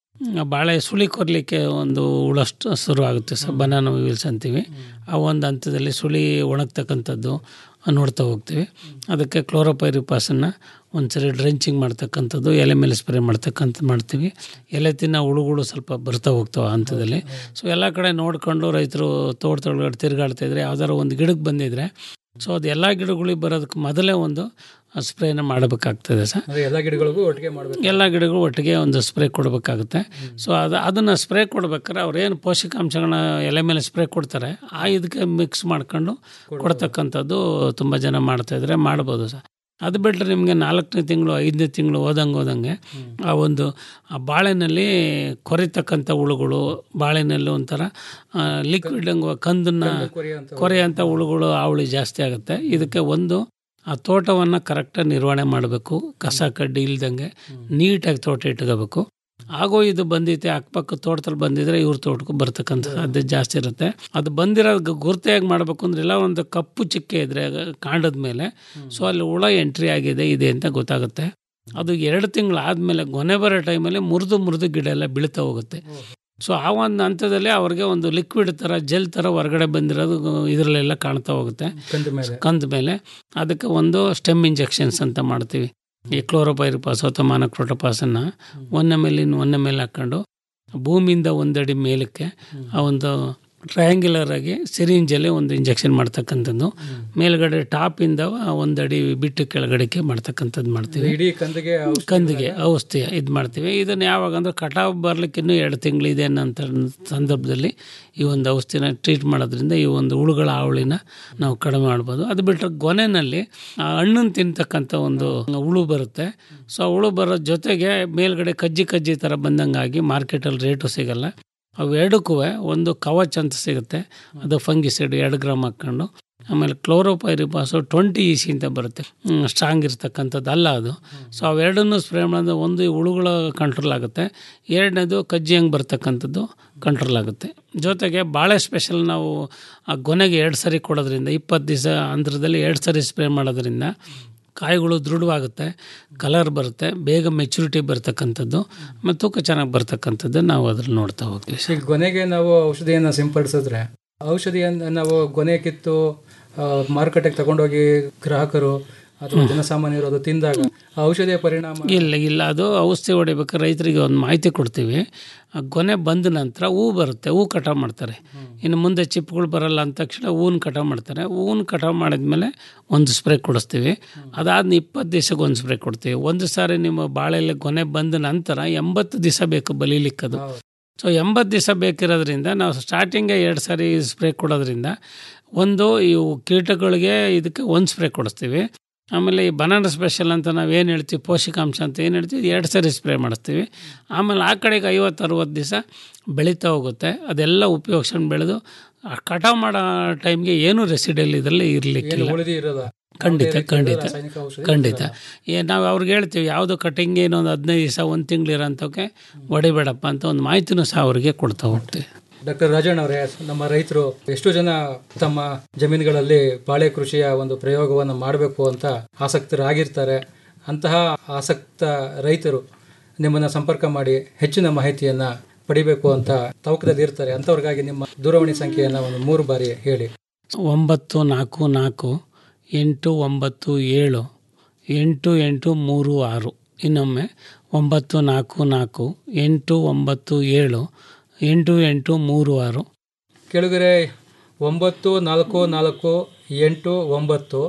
ಬಾಳೆ ಸುಳಿ ಕೊರಲಿಕ್ಕೆ ಒಂದು ಹುಳಷ್ಟು ಶುರು ಆಗುತ್ತೆ ಸರ್ ಬನಾನ ವಿಲ್ಸ್ ಅಂತೀವಿ ಆ ಒಂದು ಹಂತದಲ್ಲಿ ಸುಳಿ ಒಣಗ್ತಕ್ಕಂಥದ್ದು ನೋಡ್ತಾ ಹೋಗ್ತೀವಿ ಅದಕ್ಕೆ ಕ್ಲೋರೋಪೈರಿಪಾಸನ್ನು ಒಂದ್ಸರಿ ಡ್ರೆಂಚಿಂಗ್ ಮಾಡ್ತಕ್ಕಂಥದ್ದು ಎಲೆ ಮೇಲೆ ಸ್ಪ್ರೇ ಮಾಡ್ತಕ್ಕಂಥದ್ದು ಮಾಡ್ತೀವಿ ಎಲೆ ತಿನ್ನೋ ಹುಳುಗಳು ಸ್ವಲ್ಪ ಬರ್ತಾ ಹೋಗ್ತಾವೆ ಆ ಹಂತದಲ್ಲಿ ಸೊ ಎಲ್ಲ ಕಡೆ ನೋಡ್ಕೊಂಡು ರೈತರು ತೋಟದೊಳಗಡೆ ತಿರುಗಾಡ್ತಾ ಇದ್ರೆ ಯಾವ್ದಾದ್ರು ಒಂದು ಗಿಡಕ್ಕೆ ಬಂದಿದ್ರೆ ಸೊ ಅದು ಎಲ್ಲ ಗಿಡಗಳಿಗೆ ಬರೋದಕ್ಕೆ ಮೊದಲೇ ಒಂದು ಸ್ಪ್ರೇನ ಮಾಡಬೇಕಾಗ್ತದೆ ಸರ್ ಅಂದ್ರೆ ಎಲ್ಲ ಗಿಡಗಳಿಗೂ ಒಟ್ಟಿಗೆ ಮಾಡಬೇಕು ಎಲ್ಲ ಗಿಡಗಳು ಒಟ್ಟಿಗೆ ಒಂದು ಸ್ಪ್ರೇ ಕೊಡಬೇಕಾಗುತ್ತೆ ಸೊ ಅದು ಅದನ್ನು ಸ್ಪ್ರೇ ಕೊಡ್ಬೇಕಾದ್ರೆ ಅವ್ರು ಏನು ಪೋಷಕಾಂಶಗಳನ್ನ ಎಲೆ ಮೇಲೆ ಸ್ಪ್ರೇ ಕೊಡ್ತಾರೆ ಆ ಇದಕ್ಕೆ ಮಿಕ್ಸ್ ಮಾಡ್ಕೊಂಡು ಕೊಡ್ತಕ್ಕಂಥದ್ದು ತುಂಬ ಜನ ಮಾಡ್ತಾಯಿದ್ರೆ ಮಾಡ್ಬೋದು ಸರ್ ಅದು ಬಿಟ್ಟರೆ ನಿಮಗೆ ನಾಲ್ಕನೇ ತಿಂಗಳು ಐದನೇ ತಿಂಗಳು ಹೋದಂಗೆ ಹೋದಂಗೆ ಆ ಒಂದು ಆ ಬಾಳೆನಲ್ಲಿ ಕೊರಿತಕ್ಕಂಥ ಹುಳುಗಳು ಬಾಳೆನಲ್ಲಿ ಒಂಥರ ಲಿಕ್ವಿಡ್ ಹಂಗೆ ಕಂದನ್ನು ಕೊರೆಯಂಥ ಹುಳುಗಳು ಅವಳಿ ಜಾಸ್ತಿ ಆಗುತ್ತೆ ಇದಕ್ಕೆ ಒಂದು ಆ ತೋಟವನ್ನು ಕರೆಕ್ಟಾಗಿ ನಿರ್ವಹಣೆ ಮಾಡಬೇಕು ಕಸ ಕಡ್ಡಿ ಇಲ್ದಂಗೆ ನೀಟಾಗಿ ತೋಟ ಇಟ್ಕೋಬೇಕು ಆಗೋ ಇದು ಬಂದೈತೆ ಅಕ್ಕಪಕ್ಕ ತೋಟದಲ್ಲಿ ಬಂದಿದ್ರೆ ಇವ್ರ ತೋಟಕ್ಕೂ ಬರ್ತಕ್ಕಂಥ ಸಾಧ್ಯತೆ ಜಾಸ್ತಿ ಇರುತ್ತೆ ಅದು ಬಂದಿರೋದು ಗುರುತೆಯಾಗಿ ಮಾಡಬೇಕು ಅಂದ್ರೆ ಎಲ್ಲ ಒಂದು ಕಪ್ಪು ಚಿಕ್ಕೆ ಇದ್ರೆ ಕಾಂಡದ ಮೇಲೆ ಸೊ ಅಲ್ಲಿ ಹುಳ ಎಂಟ್ರಿ ಆಗಿದೆ ಇದೆ ಅಂತ ಗೊತ್ತಾಗುತ್ತೆ ಅದು ಎರಡು ತಿಂಗಳು ಆದಮೇಲೆ ಗೊನೆ ಬರೋ ಟೈಮಲ್ಲಿ ಮುರಿದು ಮುರಿದು ಗಿಡ ಎಲ್ಲ ಬೀಳ್ತಾ ಹೋಗುತ್ತೆ ಸೊ ಆ ಒಂದು ಹಂತದಲ್ಲಿ ಅವ್ರಿಗೆ ಒಂದು ಲಿಕ್ವಿಡ್ ಥರ ಜೆಲ್ ಥರ ಹೊರಗಡೆ ಬಂದಿರೋದು ಇದರಲ್ಲೆಲ್ಲ ಕಾಣ್ತಾ ಹೋಗುತ್ತೆ ಕಂದ ಮೇಲೆ ಕಂದ ಮೇಲೆ ಅದಕ್ಕೆ ಒಂದು ಸ್ಟೆಮ್ ಇಂಜೆಕ್ಷನ್ಸ್ ಅಂತ ಮಾಡ್ತೀವಿ ಈ ಕ್ಲೋರೋಪೈರಿಪಾಸ್ ಅಥವಾ ಮಾನಕ್ರೋಟೋಪಾಸನ್ನು ಒಂದ ಮೇಲೆ ಇನ್ನು ಒಂದ ಮೇಲೆ ಹಾಕ್ಕೊಂಡು ಭೂಮಿಯಿಂದ ಒಂದಡಿ ಮೇಲಕ್ಕೆ ಆ ಒಂದು ಟ್ರಯಾಂಗ್ಯುಲರ್ ಆಗಿ ಸಿರಿಂಜಲ್ಲಿ ಒಂದು ಇಂಜೆಕ್ಷನ್ ಮಾಡ್ತಕ್ಕಂಥದ್ದು ಮೇಲ್ಗಡೆ ಟಾಪಿಂದ ಒಂದಡಿ ಬಿಟ್ಟು ಕೆಳಗಡೆಗೆ ಮಾಡ್ತಕ್ಕಂಥದ್ದು ಮಾಡ್ತೀವಿ ಇಡೀ ಕಂದಿಗೆ ಔಷಧಿ ಕಂದಿಗೆ ಔಷಧಿ ಇದು ಮಾಡ್ತೀವಿ ಇದನ್ನು ಯಾವಾಗ ಅಂದ್ರೆ ಕಟಾವು ಬರ್ಲಿಕ್ಕೆ ಇನ್ನೂ ಎರಡು ತಿಂಗಳಿದೆ ಅನ್ನೋಂಥ ಸಂದರ್ಭದಲ್ಲಿ ಈ ಒಂದು ಔಷಧಿನ ಟ್ರೀಟ್ ಮಾಡೋದ್ರಿಂದ ಈ ಒಂದು ಹುಳುಗಳ ಹಾವಳಿನ ನಾವು ಕಡಿಮೆ ಮಾಡ್ಬೋದು ಅದು ಬಿಟ್ಟರೆ ಗೊನೆನಲ್ಲಿ ಆ ಹಣ್ಣನ್ನು ತಿಂತಕ್ಕಂಥ ಒಂದು ಹುಳು ಬರುತ್ತೆ ಸೊ ಆ ಹುಳು ಬರೋ ಜೊತೆಗೆ ಮೇಲ್ಗಡೆ ಕಜ್ಜಿ ಕಜ್ಜಿ ಥರ ಬಂದಂಗಾಗಿ ಮಾರ್ಕೆಟಲ್ಲಿ ರೇಟು ಸಿಗಲ್ಲ ಅವು ಎರಡಕ್ಕೂ ಒಂದು ಕವಚ್ ಅಂತ ಸಿಗುತ್ತೆ ಅದು ಫಂಗಿಸೈಡ್ ಎರಡು ಗ್ರಾಮ್ ಹಾಕ್ಕೊಂಡು ಆಮೇಲೆ ಕ್ಲೋರೋಪೈರಿಪಾಸು ಟ್ವೆಂಟಿ ಇ ಸಿ ಅಂತ ಬರುತ್ತೆ ಸ್ಟ್ರಾಂಗ್ ಇರ್ತಕ್ಕಂಥದ್ದು ಅಲ್ಲ ಅದು ಸೊ ಅವೆರಡನ್ನೂ ಸ್ಪ್ರೇ ಮಾಡಿದ್ರೆ ಒಂದು ಈ ಹುಳುಗಳ ಕಂಟ್ರೋಲ್ ಆಗುತ್ತೆ ಎರಡನೇದು ಕಜ್ಜಿ ಹಂಗೆ ಬರ್ತಕ್ಕಂಥದ್ದು ಕಂಟ್ರೋಲ್ ಆಗುತ್ತೆ ಜೊತೆಗೆ ಭಾಳ ಸ್ಪೆಷಲ್ ನಾವು ಆ ಗೊನೆಗೆ ಎರಡು ಸರಿ ಕೊಡೋದ್ರಿಂದ ಇಪ್ಪತ್ತು ದಿವಸ ಅಂತರದಲ್ಲಿ ಎರಡು ಸರಿ ಸ್ಪ್ರೇ ಮಾಡೋದ್ರಿಂದ ಕಾಯಿಗಳು ದೃಢವಾಗುತ್ತೆ ಕಲರ್ ಬರುತ್ತೆ ಬೇಗ ಮೆಚುರಿಟಿ ಬರ್ತಕ್ಕಂಥದ್ದು ಮತ್ತು ತೂಕ ಚೆನ್ನಾಗಿ ಬರ್ತಕ್ಕಂಥದ್ದು ನಾವು ಅದ್ರಲ್ಲಿ ನೋಡ್ತಾ ಹೋಗ್ತೀವಿ ಈಗ ಗೊನೆಗೆ ನಾವು ಔಷಧಿಯನ್ನು ಸಿಂಪಡಿಸಿದ್ರೆ ಔಷಧಿಯನ್ನು ನಾವು ಗೊನೆ ಕಿತ್ತು ಆ, ಮಾರುಕಟ್ಟೆಗೆ ತಗೊಂಡೋಗಿ ಗ್ರಾಹಕರು ಅಥವಾ ಜನಸಾಮಾನ್ಯರು ಅದು ತಿಂದಾಗ ಆ ಔಷಧಿಯ ಪರಿಣಾಮ ಇಲ್ಲ ಇಲ್ಲ ಅದು ಔಷಧಿ ಹೊಡಿಬೇಕಾದ್ರೆ ರೈತರಿಗೆ ಒಂದು ಮಾಹಿತಿ ಕೊಡ್ತೀವಿ ಆ ಗೊನೆ ಬಂದ ನಂತರ ಹೂ ಬರುತ್ತೆ ಹೂ ಕಟಾವು ಮಾಡ್ತಾರೆ ಇನ್ನು ಮುಂದೆ ಚಿಪ್ಗಳು ಬರಲ್ಲ ಅಂದ ತಕ್ಷಣ ಹೂನ್ ಕಟಾವು ಮಾಡ್ತಾರೆ ಹೂನ್ ಕಟಾವು ಮಾಡಿದ್ಮೇಲೆ ಒಂದು ಸ್ಪ್ರೇ ಕೊಡಿಸ್ತೀವಿ ಅದಾದ ಇಪ್ಪತ್ತು ದಿವಸಕ್ಕೆ ಒಂದು ಸ್ಪ್ರೇ ಕೊಡ್ತೀವಿ ಒಂದು ಸಾರಿ ನಿಮ್ಮ ಬಾಳೆಲೆ ಗೊನೆ ಬಂದ ನಂತರ ಎಂಬತ್ತು ದಿವಸ ಬೇಕು ಬಲೀಲಿಕ್ಕದು ಸೊ ಎಂಬತ್ತು ದಿವಸ ಬೇಕಿರೋದ್ರಿಂದ ನಾವು ಸ್ಟಾರ್ಟಿಂಗೇ ಎರಡು ಸಾರಿ ಸ್ಪ್ರೇ ಕೊಡೋದ್ರಿಂದ ಒಂದು ಇವು ಕೀಟಗಳಿಗೆ ಇದಕ್ಕೆ ಒಂದು ಸ್ಪ್ರೇ ಕೊಡಿಸ್ತೀವಿ ಆಮೇಲೆ ಈ ಬನಾನ ಸ್ಪೆಷಲ್ ಅಂತ ನಾವು ಏನು ಹೇಳ್ತೀವಿ ಪೋಷಕಾಂಶ ಅಂತ ಏನು ಹೇಳ್ತೀವಿ ಎರಡು ಸರಿ ಸ್ಪ್ರೇ ಮಾಡಿಸ್ತೀವಿ ಆಮೇಲೆ ಆ ಕಡೆಗೆ ಐವತ್ತು ಅರುವತ್ತು ದಿವಸ ಬೆಳೀತಾ ಹೋಗುತ್ತೆ ಅದೆಲ್ಲ ಉಪಯೋಗಿಸ್ಕೊಂಡು ಬೆಳೆದು ಆ ಕಟಾವು ಮಾಡೋ ಟೈಮ್ಗೆ ಏನೂ ರೆಸಿಡಲ್ ಇದರಲ್ಲಿ ಏನು ಇರಲಿಕ್ಕಿಲ್ಲ ಉಳಿದಿ ಇರೋದ ಖಂಡಿತ ಖಂಡಿತ ರಾಸಾಯನಿಕ ಔಷಧಿ ಖಂಡಿತ ಏ ನಾವು ಅವ್ರಿಗೆ ಹೇಳ್ತೀವಿ ಯಾವುದು ಕಟಿಂಗ್ ಇನ್ನೊಂದು ಹದಿನೈದು ದಿವಸ ಒಂದು ತಿಂಗಳು ಇರೋಂಥಕ್ಕೆ ಹೊಡಿಬೇಡಪ್ಪ ಅಂತ ಒಂದು ಮಾಹಿತಿನೂ ಸಹ ಅವರಿಗೆ ಕೊಡ್ತಾ ಹೋಗ್ತೀವಿ ಡಾಕ್ಟರ್ ರಾಜಣ್ಣ ಅವರೇ ನಮ್ಮ ರೈತರು ಎಷ್ಟು ಜನ ತಮ್ಮ ಜಮೀನುಗಳಲ್ಲಿ ಬಾಳೆ ಕೃಷಿಯ ಒಂದು ಪ್ರಯೋಗವನ್ನು ಮಾಡಬೇಕು ಅಂತ ಆಸಕ್ತರಾಗಿರ್ತಾರೆ ಅಂತಹ ಆಸಕ್ತ ರೈತರು ನಿಮ್ಮನ್ನು ಸಂಪರ್ಕ ಮಾಡಿ ಹೆಚ್ಚಿನ ಮಾಹಿತಿಯನ್ನ ಪಡಿಬೇಕು ಅಂತ ತವಕದಲ್ಲಿ ಇರ್ತಾರೆ ಅಂಥವ್ರಿಗಾಗಿ ನಿಮ್ಮ ದೂರವಾಣಿ ಸಂಖ್ಯೆಯನ್ನು ಒಂದು ಮೂರು ಬಾರಿ ಹೇಳಿ ಒಂಬತ್ತು ನಾಲ್ಕು ನಾಲ್ಕು ಎಂಟು ಒಂಬತ್ತು ಏಳು ಎಂಟು ಎಂಟು ಮೂರು ಆರು ಇನ್ನೊಮ್ಮೆ ಒಂಬತ್ತು ನಾಲ್ಕು ನಾಲ್ಕು ಎಂಟು ಒಂಬತ್ತು ಏಳು ಎಂಟು ಎಂಟು ಮೂರು ಆರು ಕೆಳಗರೆ ಒಂಬತ್ತು ನಾಲ್ಕು ನಾಲ್ಕು ಎಂಟು ಒಂಬತ್ತು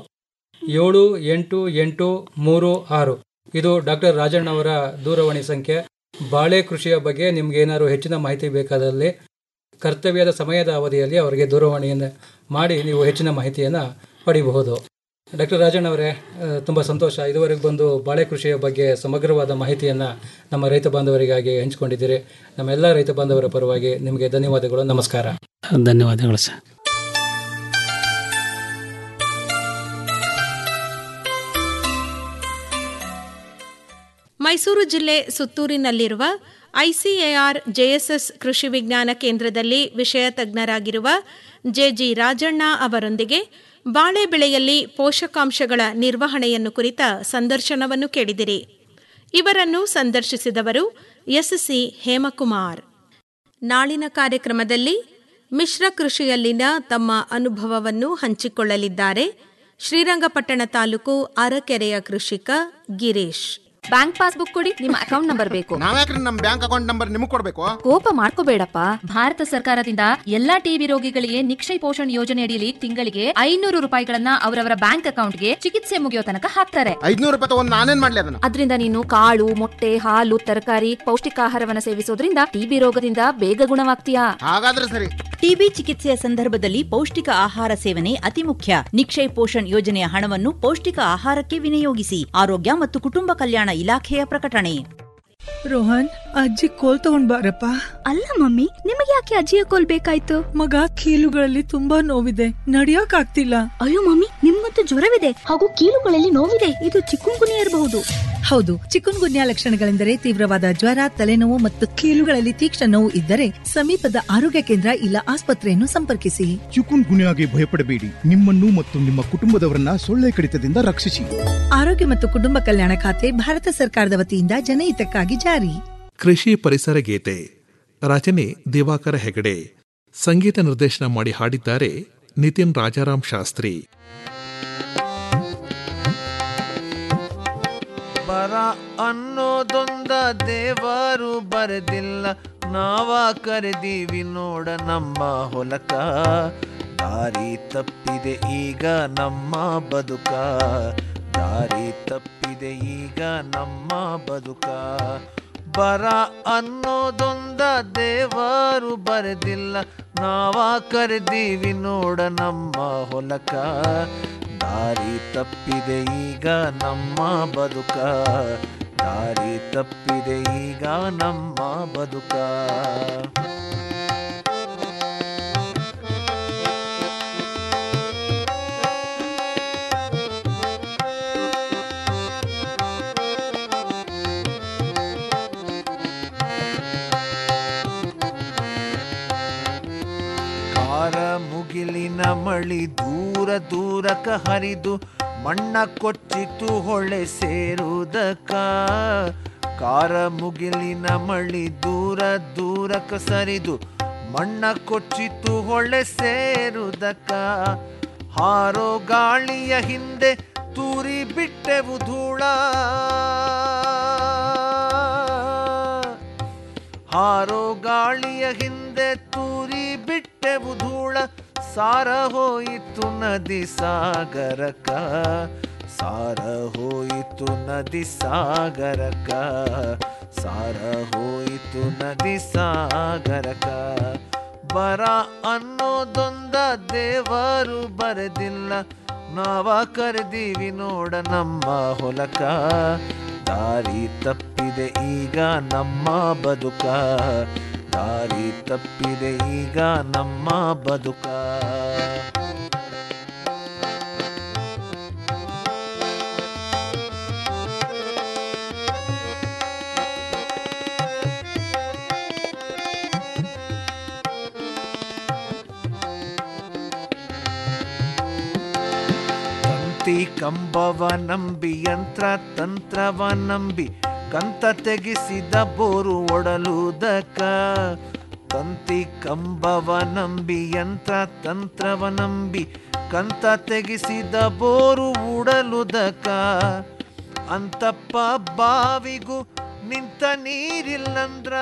ಏಳು ಎಂಟು ಎಂಟು ಮೂರು ಆರು ಇದು ಡಾಕ್ಟರ್ ರಾಜಣ್ಣ ಅವರ ದೂರವಾಣಿ ಸಂಖ್ಯೆ ಬಾಳೆ ಕೃಷಿಯ ಬಗ್ಗೆ ನಿಮ್ಗೆ ಏನಾದ್ರು ಹೆಚ್ಚಿನ ಮಾಹಿತಿ ಬೇಕಾದಲ್ಲಿ ಕರ್ತವ್ಯದ ಸಮಯದ ಅವಧಿಯಲ್ಲಿ ಅವರಿಗೆ ದೂರವಾಣಿಯನ್ನು ಮಾಡಿ ನೀವು ಹೆಚ್ಚಿನ ಮಾಹಿತಿಯನ್ನು ಪಡಿಬಹುದು ಡಾಕ್ಟರ್ ರಾಜಣ್ಣ ಅವರೇ ತುಂಬ ಸಂತೋಷ ಇದುವರೆಗೆ ಬಂದು ಬಾಳೆ ಕೃಷಿಯ ಬಗ್ಗೆ ಸಮಗ್ರವಾದ ಮಾಹಿತಿಯನ್ನು ನಮ್ಮ ರೈತ ಬಾಂಧವರಿಗಾಗಿ ಹಂಚಿಕೊಂಡಿದ್ದೀರಿ ನಮ್ಮೆಲ್ಲ ರೈತ ಬಾಂಧವರ ಪರವಾಗಿ ನಿಮಗೆ ಧನ್ಯವಾದಗಳು ನಮಸ್ಕಾರ ಧನ್ಯವಾದಗಳು ಸರ್ ಮೈಸೂರು ಜಿಲ್ಲೆ ಸುತ್ತೂರಿನಲ್ಲಿರುವ ಐಸಿಎಆರ್ ಜೆಎಸ್ಎಸ್ ಕೃಷಿ ವಿಜ್ಞಾನ ಕೇಂದ್ರದಲ್ಲಿ ವಿಷಯ ತಜ್ಞರಾಗಿರುವ ಜೆಜಿ ರಾಜಣ್ಣ ಅವರೊಂದಿಗೆ ಬಾಳೆ ಬೆಳೆಯಲ್ಲಿ ಪೋಷಕಾಂಶಗಳ ನಿರ್ವಹಣೆಯನ್ನು ಕುರಿತ ಸಂದರ್ಶನವನ್ನು ಕೇಳಿದಿರಿ ಇವರನ್ನು ಸಂದರ್ಶಿಸಿದವರು ಎಸ್ಸಿ ಹೇಮಕುಮಾರ್ ನಾಳಿನ ಕಾರ್ಯಕ್ರಮದಲ್ಲಿ ಮಿಶ್ರ ಕೃಷಿಯಲ್ಲಿನ ತಮ್ಮ ಅನುಭವವನ್ನು ಹಂಚಿಕೊಳ್ಳಲಿದ್ದಾರೆ ಶ್ರೀರಂಗಪಟ್ಟಣ ತಾಲೂಕು ಅರಕೆರೆಯ ಕೃಷಿಕ ಗಿರೀಶ್ ಬ್ಯಾಂಕ್ ಪಾಸ್ಬುಕ್ ಕೊಡಿ ನಿಮ್ಮ ಅಕೌಂಟ್ ನಂಬರ್ ಬೇಕು ನಾವ್ಯಾಕ್ರಿ ನಮ್ ಬ್ಯಾಂಕ್ ಅಕೌಂಟ್ ನಂಬರ್ ನಿಮಗ್ ಕೊಡ್ಬೇಕು ಕೋಪ ಮಾಡ್ಕೋಬೇಡಪ್ಪ ಭಾರತ ಸರ್ಕಾರದಿಂದ ಎಲ್ಲಾ ಟಿಬಿ ರೋಗಿಗಳಿಗೆ ನಿಕ್ಷಯ ಪೋಷಣ್ ಯೋಜನೆ ಅಡಿಯಲ್ಲಿ ತಿಂಗಳಿಗೆ ಐನೂರು ರೂಪಾಯಿಗಳನ್ನ ಅವರವರ ಬ್ಯಾಂಕ್ ಅಕೌಂಟ್ಗೆ ಚಿಕಿತ್ಸೆ ಮುಗಿಯೋ ತನಕ ಹಾಕ್ತಾರೆ ಐದ್ನೂರು ರೂಪಾಯಿ ತಗೊಂಡ್ ನಾನೇನ್ ಮಾಡ್ಲಿ ಅದನ್ನ ಅದರಿಂದ ನೀನು ಕಾಳು ಮೊಟ್ಟೆ ಹಾಲು ತರಕಾರಿ ಪೌಷ್ಟಿಕಾಹಾರವನ್ನ ಸೇವಿಸೋದ್ರಿಂದ ಟಿಬಿ ರೋಗದಿಂದ ಬೇಗ ಗುಣವಾಗ್ತೀಯಾ ಹಾಗಾದ್ರೆ ಸರಿ ಟಿಬಿ ಚಿಕಿತ್ಸೆಯ ಸಂದರ್ಭದಲ್ಲಿ ಪೌಷ್ಟಿಕ ಆಹಾರ ಸೇವನೆ ಅತಿ ಮುಖ್ಯ ನಿಕ್ಷಯ್ ಪೋಷಣ್ ಯೋಜನೆಯ ಹಣವನ್ನು ಪೌಷ್ಟಿಕ ಆಹಾರಕ್ಕೆ ವಿನಿಯೋಗಿಸಿ ಆರೋಗ್ಯ ಮತ್ತು ಕುಟುಂಬ ಕಲ್ಯಾಣ ಇಲಾಖೆಯ ಪ್ರಕಟಣೆ ರೋಹನ್ ಅಜ್ಜಿ ಕೋಲ್ ತಗೊಂಡ್ ಬಾರಪ್ಪ ಅಲ್ಲ ಮಮ್ಮಿ ನಿಮಗೆ ಯಾಕೆ ಅಜ್ಜಿಯ ಕೋಲ್ ಬೇಕಾಯ್ತು ಮಗ ಕೀಲುಗಳಲ್ಲಿ ತುಂಬಾ ನೋವಿದೆ ನಡಿಯಕ್ ಆಗ್ತಿಲ್ಲ ಅಯ್ಯೋ ಮಮ್ಮಿ ನಿಮ್ಗಂತೂ ಜ್ವರವಿದೆ ಹಾಗೂ ಕೀಲುಗಳಲ್ಲಿ ನೋವಿದೆ ಇದು ಚಿಕ್ಕುಂಗುನಿ ಇರಬಹುದು ಹೌದು ಚಿಕನ್ ಗುನ್ಯಾ ಲಕ್ಷಣಗಳೆಂದರೆ ತೀವ್ರವಾದ ಜ್ವರ ತಲೆನೋವು ಮತ್ತು ಕೀಲುಗಳಲ್ಲಿ ತೀಕ್ಷ್ಣ ನೋವು ಇದ್ದರೆ ಸಮೀಪದ ಆರೋಗ್ಯ ಕೇಂದ್ರ ಇಲ್ಲ ಆಸ್ಪತ್ರೆಯನ್ನು ಸಂಪರ್ಕಿಸಿ ಚಿಕುನ್ ಗುನ್ಯಾಗೆ ಭಯಪಡಬೇಡಿ ನಿಮ್ಮನ್ನು ಮತ್ತು ನಿಮ್ಮ ಕುಟುಂಬದವರನ್ನ ಸೊಳ್ಳೆ ಕಡಿತದಿಂದ ರಕ್ಷಿಸಿ ಆರೋಗ್ಯ ಮತ್ತು ಕುಟುಂಬ ಕಲ್ಯಾಣ ಖಾತೆ ಭಾರತ ಸರ್ಕಾರದ ವತಿಯಿಂದ ಜನಹಿತಕ್ಕಾಗಿ ಜಾರಿ ಕೃಷಿ ಪರಿಸರ ಗೀತೆ ರಚನೆ ದಿವಾಕರ ಹೆಗಡೆ ಸಂಗೀತ ನಿರ್ದೇಶನ ಮಾಡಿ ಹಾಡಿದ್ದಾರೆ ನಿತಿನ್ ರಾಜಾರಾಮ್ ಶಾಸ್ತ್ರಿ ಬರ ಅನ್ನೋದೊಂದ ದೇವರು ಬರೆದಿಲ್ಲ ನಾವ ಕರೆದೀವಿ ನೋಡ ನಮ್ಮ ಹೊಲಕ ದಾರಿ ತಪ್ಪಿದೆ ಈಗ ನಮ್ಮ ಬದುಕ ದಾರಿ ತಪ್ಪಿದೆ ಈಗ ನಮ್ಮ ಬದುಕ ಬರ ಅನ್ನೋದೊಂದ ದೇವರು ಬರೆದಿಲ್ಲ ನಾವ ಕರೆದೀವಿ ನೋಡ ನಮ್ಮ ಹೊಲಕ ದಾರಿ ತಪ್ಪಿದೆ ಈಗ ನಮ್ಮ ಬದುಕ ದಾರಿ ತಪ್ಪಿದೆ ಈಗ ನಮ್ಮ ಬದುಕ ಕಾರ ಮುಗಿಲಿನ ಮಳಿ ದೂರ ದೂರಕ ಹರಿದು ಮಣ್ಣ ಕೊಚ್ಚಿತು ಹೊಳೆ ಸೇರುವುದಕ್ಕ ಕಾರ ಮುಗಿಲಿನ ಮಳಿ ದೂರ ದೂರಕ ಸರಿದು ಮಣ್ಣ ಕೊಚ್ಚಿತು ಹೊಳೆ ಸೇರುವುದಕ್ಕ ಹಾರೋ ಗಾಳಿಯ ಹಿಂದೆ ತೂರಿ ಬಿಟ್ಟೆವು ಧೂಳ ಹಾರೋ ಗಾಳಿಯ ಹಿಂದೆ ತೂರಿ ಬಿಟ್ಟೆವು ಧೂಳ ಸಾರ ಹೋಯಿತು ನದಿ ಸಾಗರಕ ಸಾರ ಹೋಯಿತು ನದಿ ಸಾಗರಕ ಸಾರ ಹೋಯಿತು ನದಿ ಸಾಗರಕ ಬರ ಅನ್ನೋದೊಂದ ದೇವರು ಬರೆದಿಲ್ಲ ನಾವ ಕರೆದೀವಿ ನೋಡ ನಮ್ಮ ಹೊಲಕ ದಾರಿ ತಪ್ಪಿದೆ ಈಗ ನಮ್ಮ ಬದುಕ ದಾರಿ ತಪ್ಪಿದೆ ಈಗ ನಮ್ಮ ಬದುಕ ತಂತಿ ಕಂಬವ ನಂಬಿ ಯಂತ್ರ ತಂತ್ರವ ನಂಬಿ ಕಂತ ತೆಗಿಸಿದ ಬೋರು ಒಡಲುದಕ ತಂತಿ ಕಂಬವ ನಂಬಿ ಯಂತ್ರ ತಂತ್ರವ ನಂಬಿ ಕಂತ ತೆಗಿಸಿದ ಬೋರು ಉಡಲುದಕ ಅಂತಪ್ಪ ಬಾವಿಗೂ ನಿಂತ ನೀರಿಲ್ಲಂದ್ರ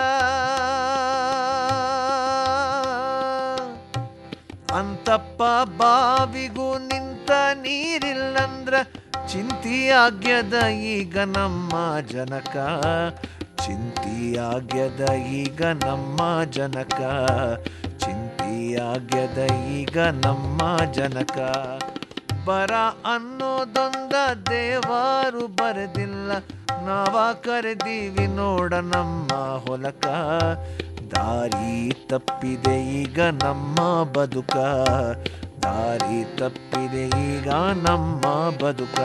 ಅಂತಪ್ಪ ಬಾವಿಗೂ ನಿಂತ ನೀರಿಲ್ಲಂದ್ರ ಚಿಂತಿಯಾಗ್ಯದ ಈಗ ನಮ್ಮ ಜನಕ ಚಿಂತಿಯಾಗ್ಯದ ಈಗ ನಮ್ಮ ಜನಕ ಚಿಂತಿಯಾಗ್ಯದ ಈಗ ನಮ್ಮ ಜನಕ ಬರ ಅನ್ನೋದೊಂದ ದೇವರು ಬರೆದಿಲ್ಲ ನಾವ ಕರೆದೀವಿ ನೋಡ ನಮ್ಮ ಹೊಲಕ ದಾರಿ ತಪ್ಪಿದೆ ಈಗ ನಮ್ಮ ಬದುಕ ದಾರಿ ತಪ್ಪಿದೆ ಈಗ ನಮ್ಮ ಬದುಕ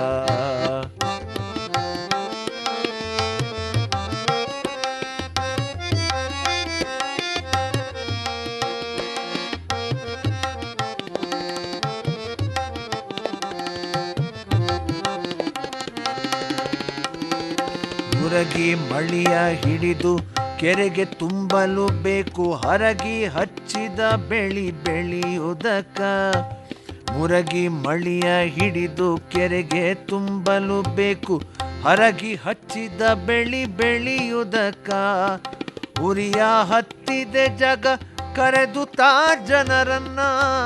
ಮುರಗಿ ಮಳಿಯ ಹಿಡಿದು ಕೆರೆಗೆ ತುಂಬಲು ಬೇಕು ಹರಗಿ ಹಚ್ಚಿದ ಬೆಳಿ ಬೆಳೆಯುವುದಕ್ಕ ಮುರಗಿ ಮಳಿಯ ಹಿಡಿದು ಕೆರೆಗೆ ತುಂಬಲು ಬೇಕು ಹರಗಿ ಹಚ್ಚಿದ ಬೆಳಿ ಬೆಳೆಯುವುದಕ್ಕ ಉರಿಯ ಹತ್ತಿದೆ ಜಗ ಕರೆದು ತಾ ಜನರನ್ನ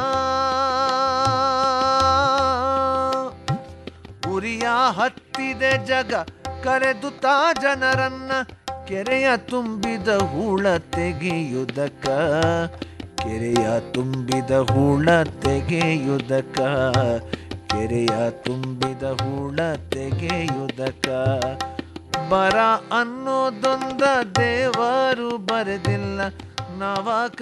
ಉರಿಯ ಹತ್ತಿದೆ ಜಗ ಕರೆದು ತಾ ಜನರನ್ನ ಕೆರೆಯ ತುಂಬಿದ ಹೂಳ ತೆಗೆಯುವುದಕ್ಕ ಕೆರೆಯ ತುಂಬಿದ ಹೂಳ ತೆಗೆಯುವುದಕ್ಕ ಕೆರೆಯ ತುಂಬಿದ ಹೂಳ ತೆಗೆಯುವುದಕ್ಕ ಬರ ಅನ್ನೋದೊಂದ ದೇವರು ಬರೆದಿಲ್ಲ ನಾವ